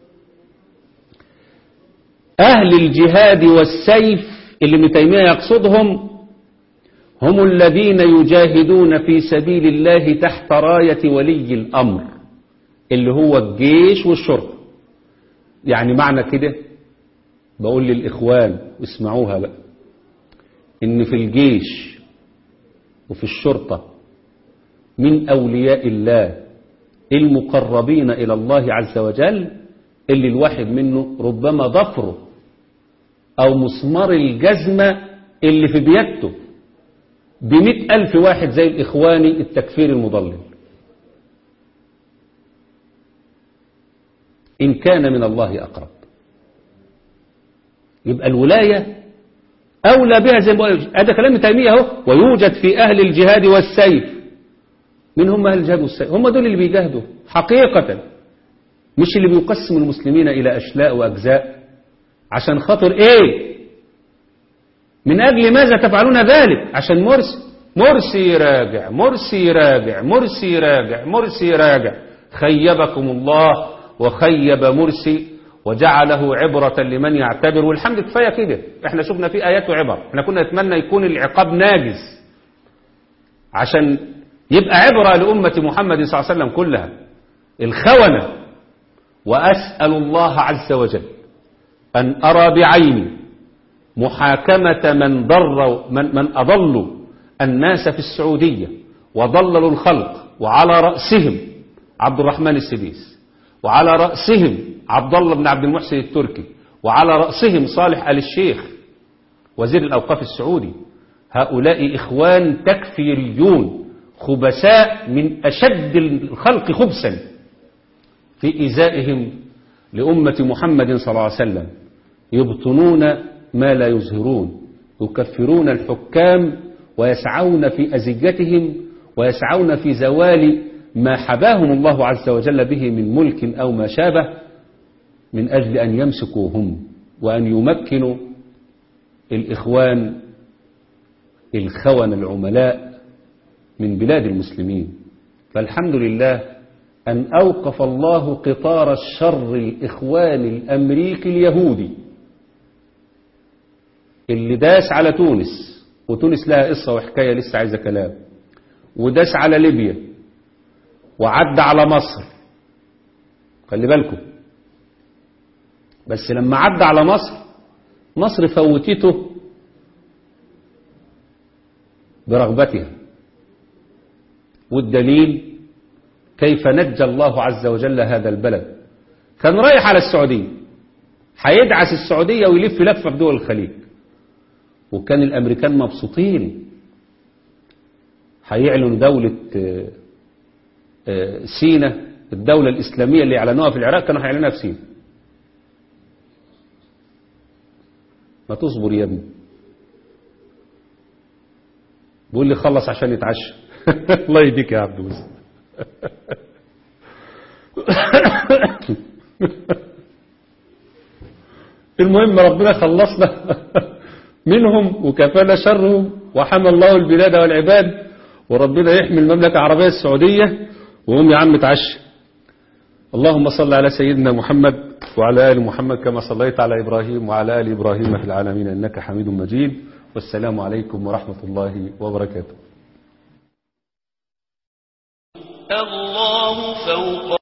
أهل الجهاد والسيف اللي ابن تيمية يقصدهم هم الذين يجاهدون في سبيل الله تحت راية ولي الأمر اللي هو الجيش والشرطة يعني معنى كده بقول للإخوان اسمعوها بقى إن في الجيش وفي الشرطة من أولياء الله المقربين إلى الله عز وجل اللي الواحد منه ربما ضفره أو مسمار الجزمة اللي في بيدته بمئة ألف واحد زي الإخواني التكفير المضلل إن كان من الله أقرب يبقى الولاية أولى بها زي ما بقول هذا كلام تيمية اهو ويوجد في أهل الجهاد والسيف من هم أهل الجهاد والسيف هم دول اللي بيجاهدوا حقيقة مش اللي بيقسم المسلمين إلى أشلاء وأجزاء عشان خاطر إيه من أجل ماذا تفعلون ذلك عشان مرسي مرسي راجع مرسي راجع مرسي راجع مرسي راجع خيبكم الله وخيب مرسي وجعله عبرة لمن يعتبر والحمد كفاية كده احنا شفنا في آيات وعبر احنا كنا نتمنى يكون العقاب ناجز عشان يبقى عبرة لأمة محمد صلى الله عليه وسلم كلها الخونة وأسأل الله عز وجل أن أرى بعيني محاكمة من ضر من, من أضلوا الناس في السعودية وضللوا الخلق وعلى رأسهم عبد الرحمن السديس وعلى رأسهم عبد الله بن عبد المحسن التركي وعلى رأسهم صالح آل الشيخ وزير الأوقاف السعودي هؤلاء إخوان تكفيريون خبثاء من أشد الخلق خبثا في إزائهم لأمة محمد صلى الله عليه وسلم يبطنون ما لا يظهرون يكفرون الحكام ويسعون في أزيتهم ويسعون في زوال ما حباهم الله عز وجل به من ملك أو ما شابه من أجل أن يمسكوا هم وأن يمكنوا الإخوان الخون العملاء من بلاد المسلمين فالحمد لله أن أوقف الله قطار الشر الإخوان الأمريكي اليهودي اللي داس على تونس وتونس لها قصة وحكاية لسه عايزة كلام وداس على ليبيا وعدى على مصر خلي بالكم بس لما عدى على مصر مصر فوتته برغبتها والدليل كيف نجى الله عز وجل هذا البلد كان رايح على السعودية هيدعس السعودية ويلف لفة في دول الخليج وكان الأمريكان مبسوطين هيعلنوا دولة سينا الدولة الإسلامية اللي اعلنوها في العراق كانوا هيعلنوها في سينا ما تصبر يا ابني بيقول لي خلص عشان يتعشى الله يديك يا عبد موسى المهم ربنا خلصنا منهم وكفانا شرهم وحمى الله البلاد والعباد وربنا يحمي المملكة العربية السعودية وهم يا عم تعشى اللهم صل على سيدنا محمد وعلى آل محمد كما صليت على إبراهيم وعلى آل إبراهيم في العالمين إنك حميد مجيد والسلام عليكم ورحمة الله وبركاته الله فوق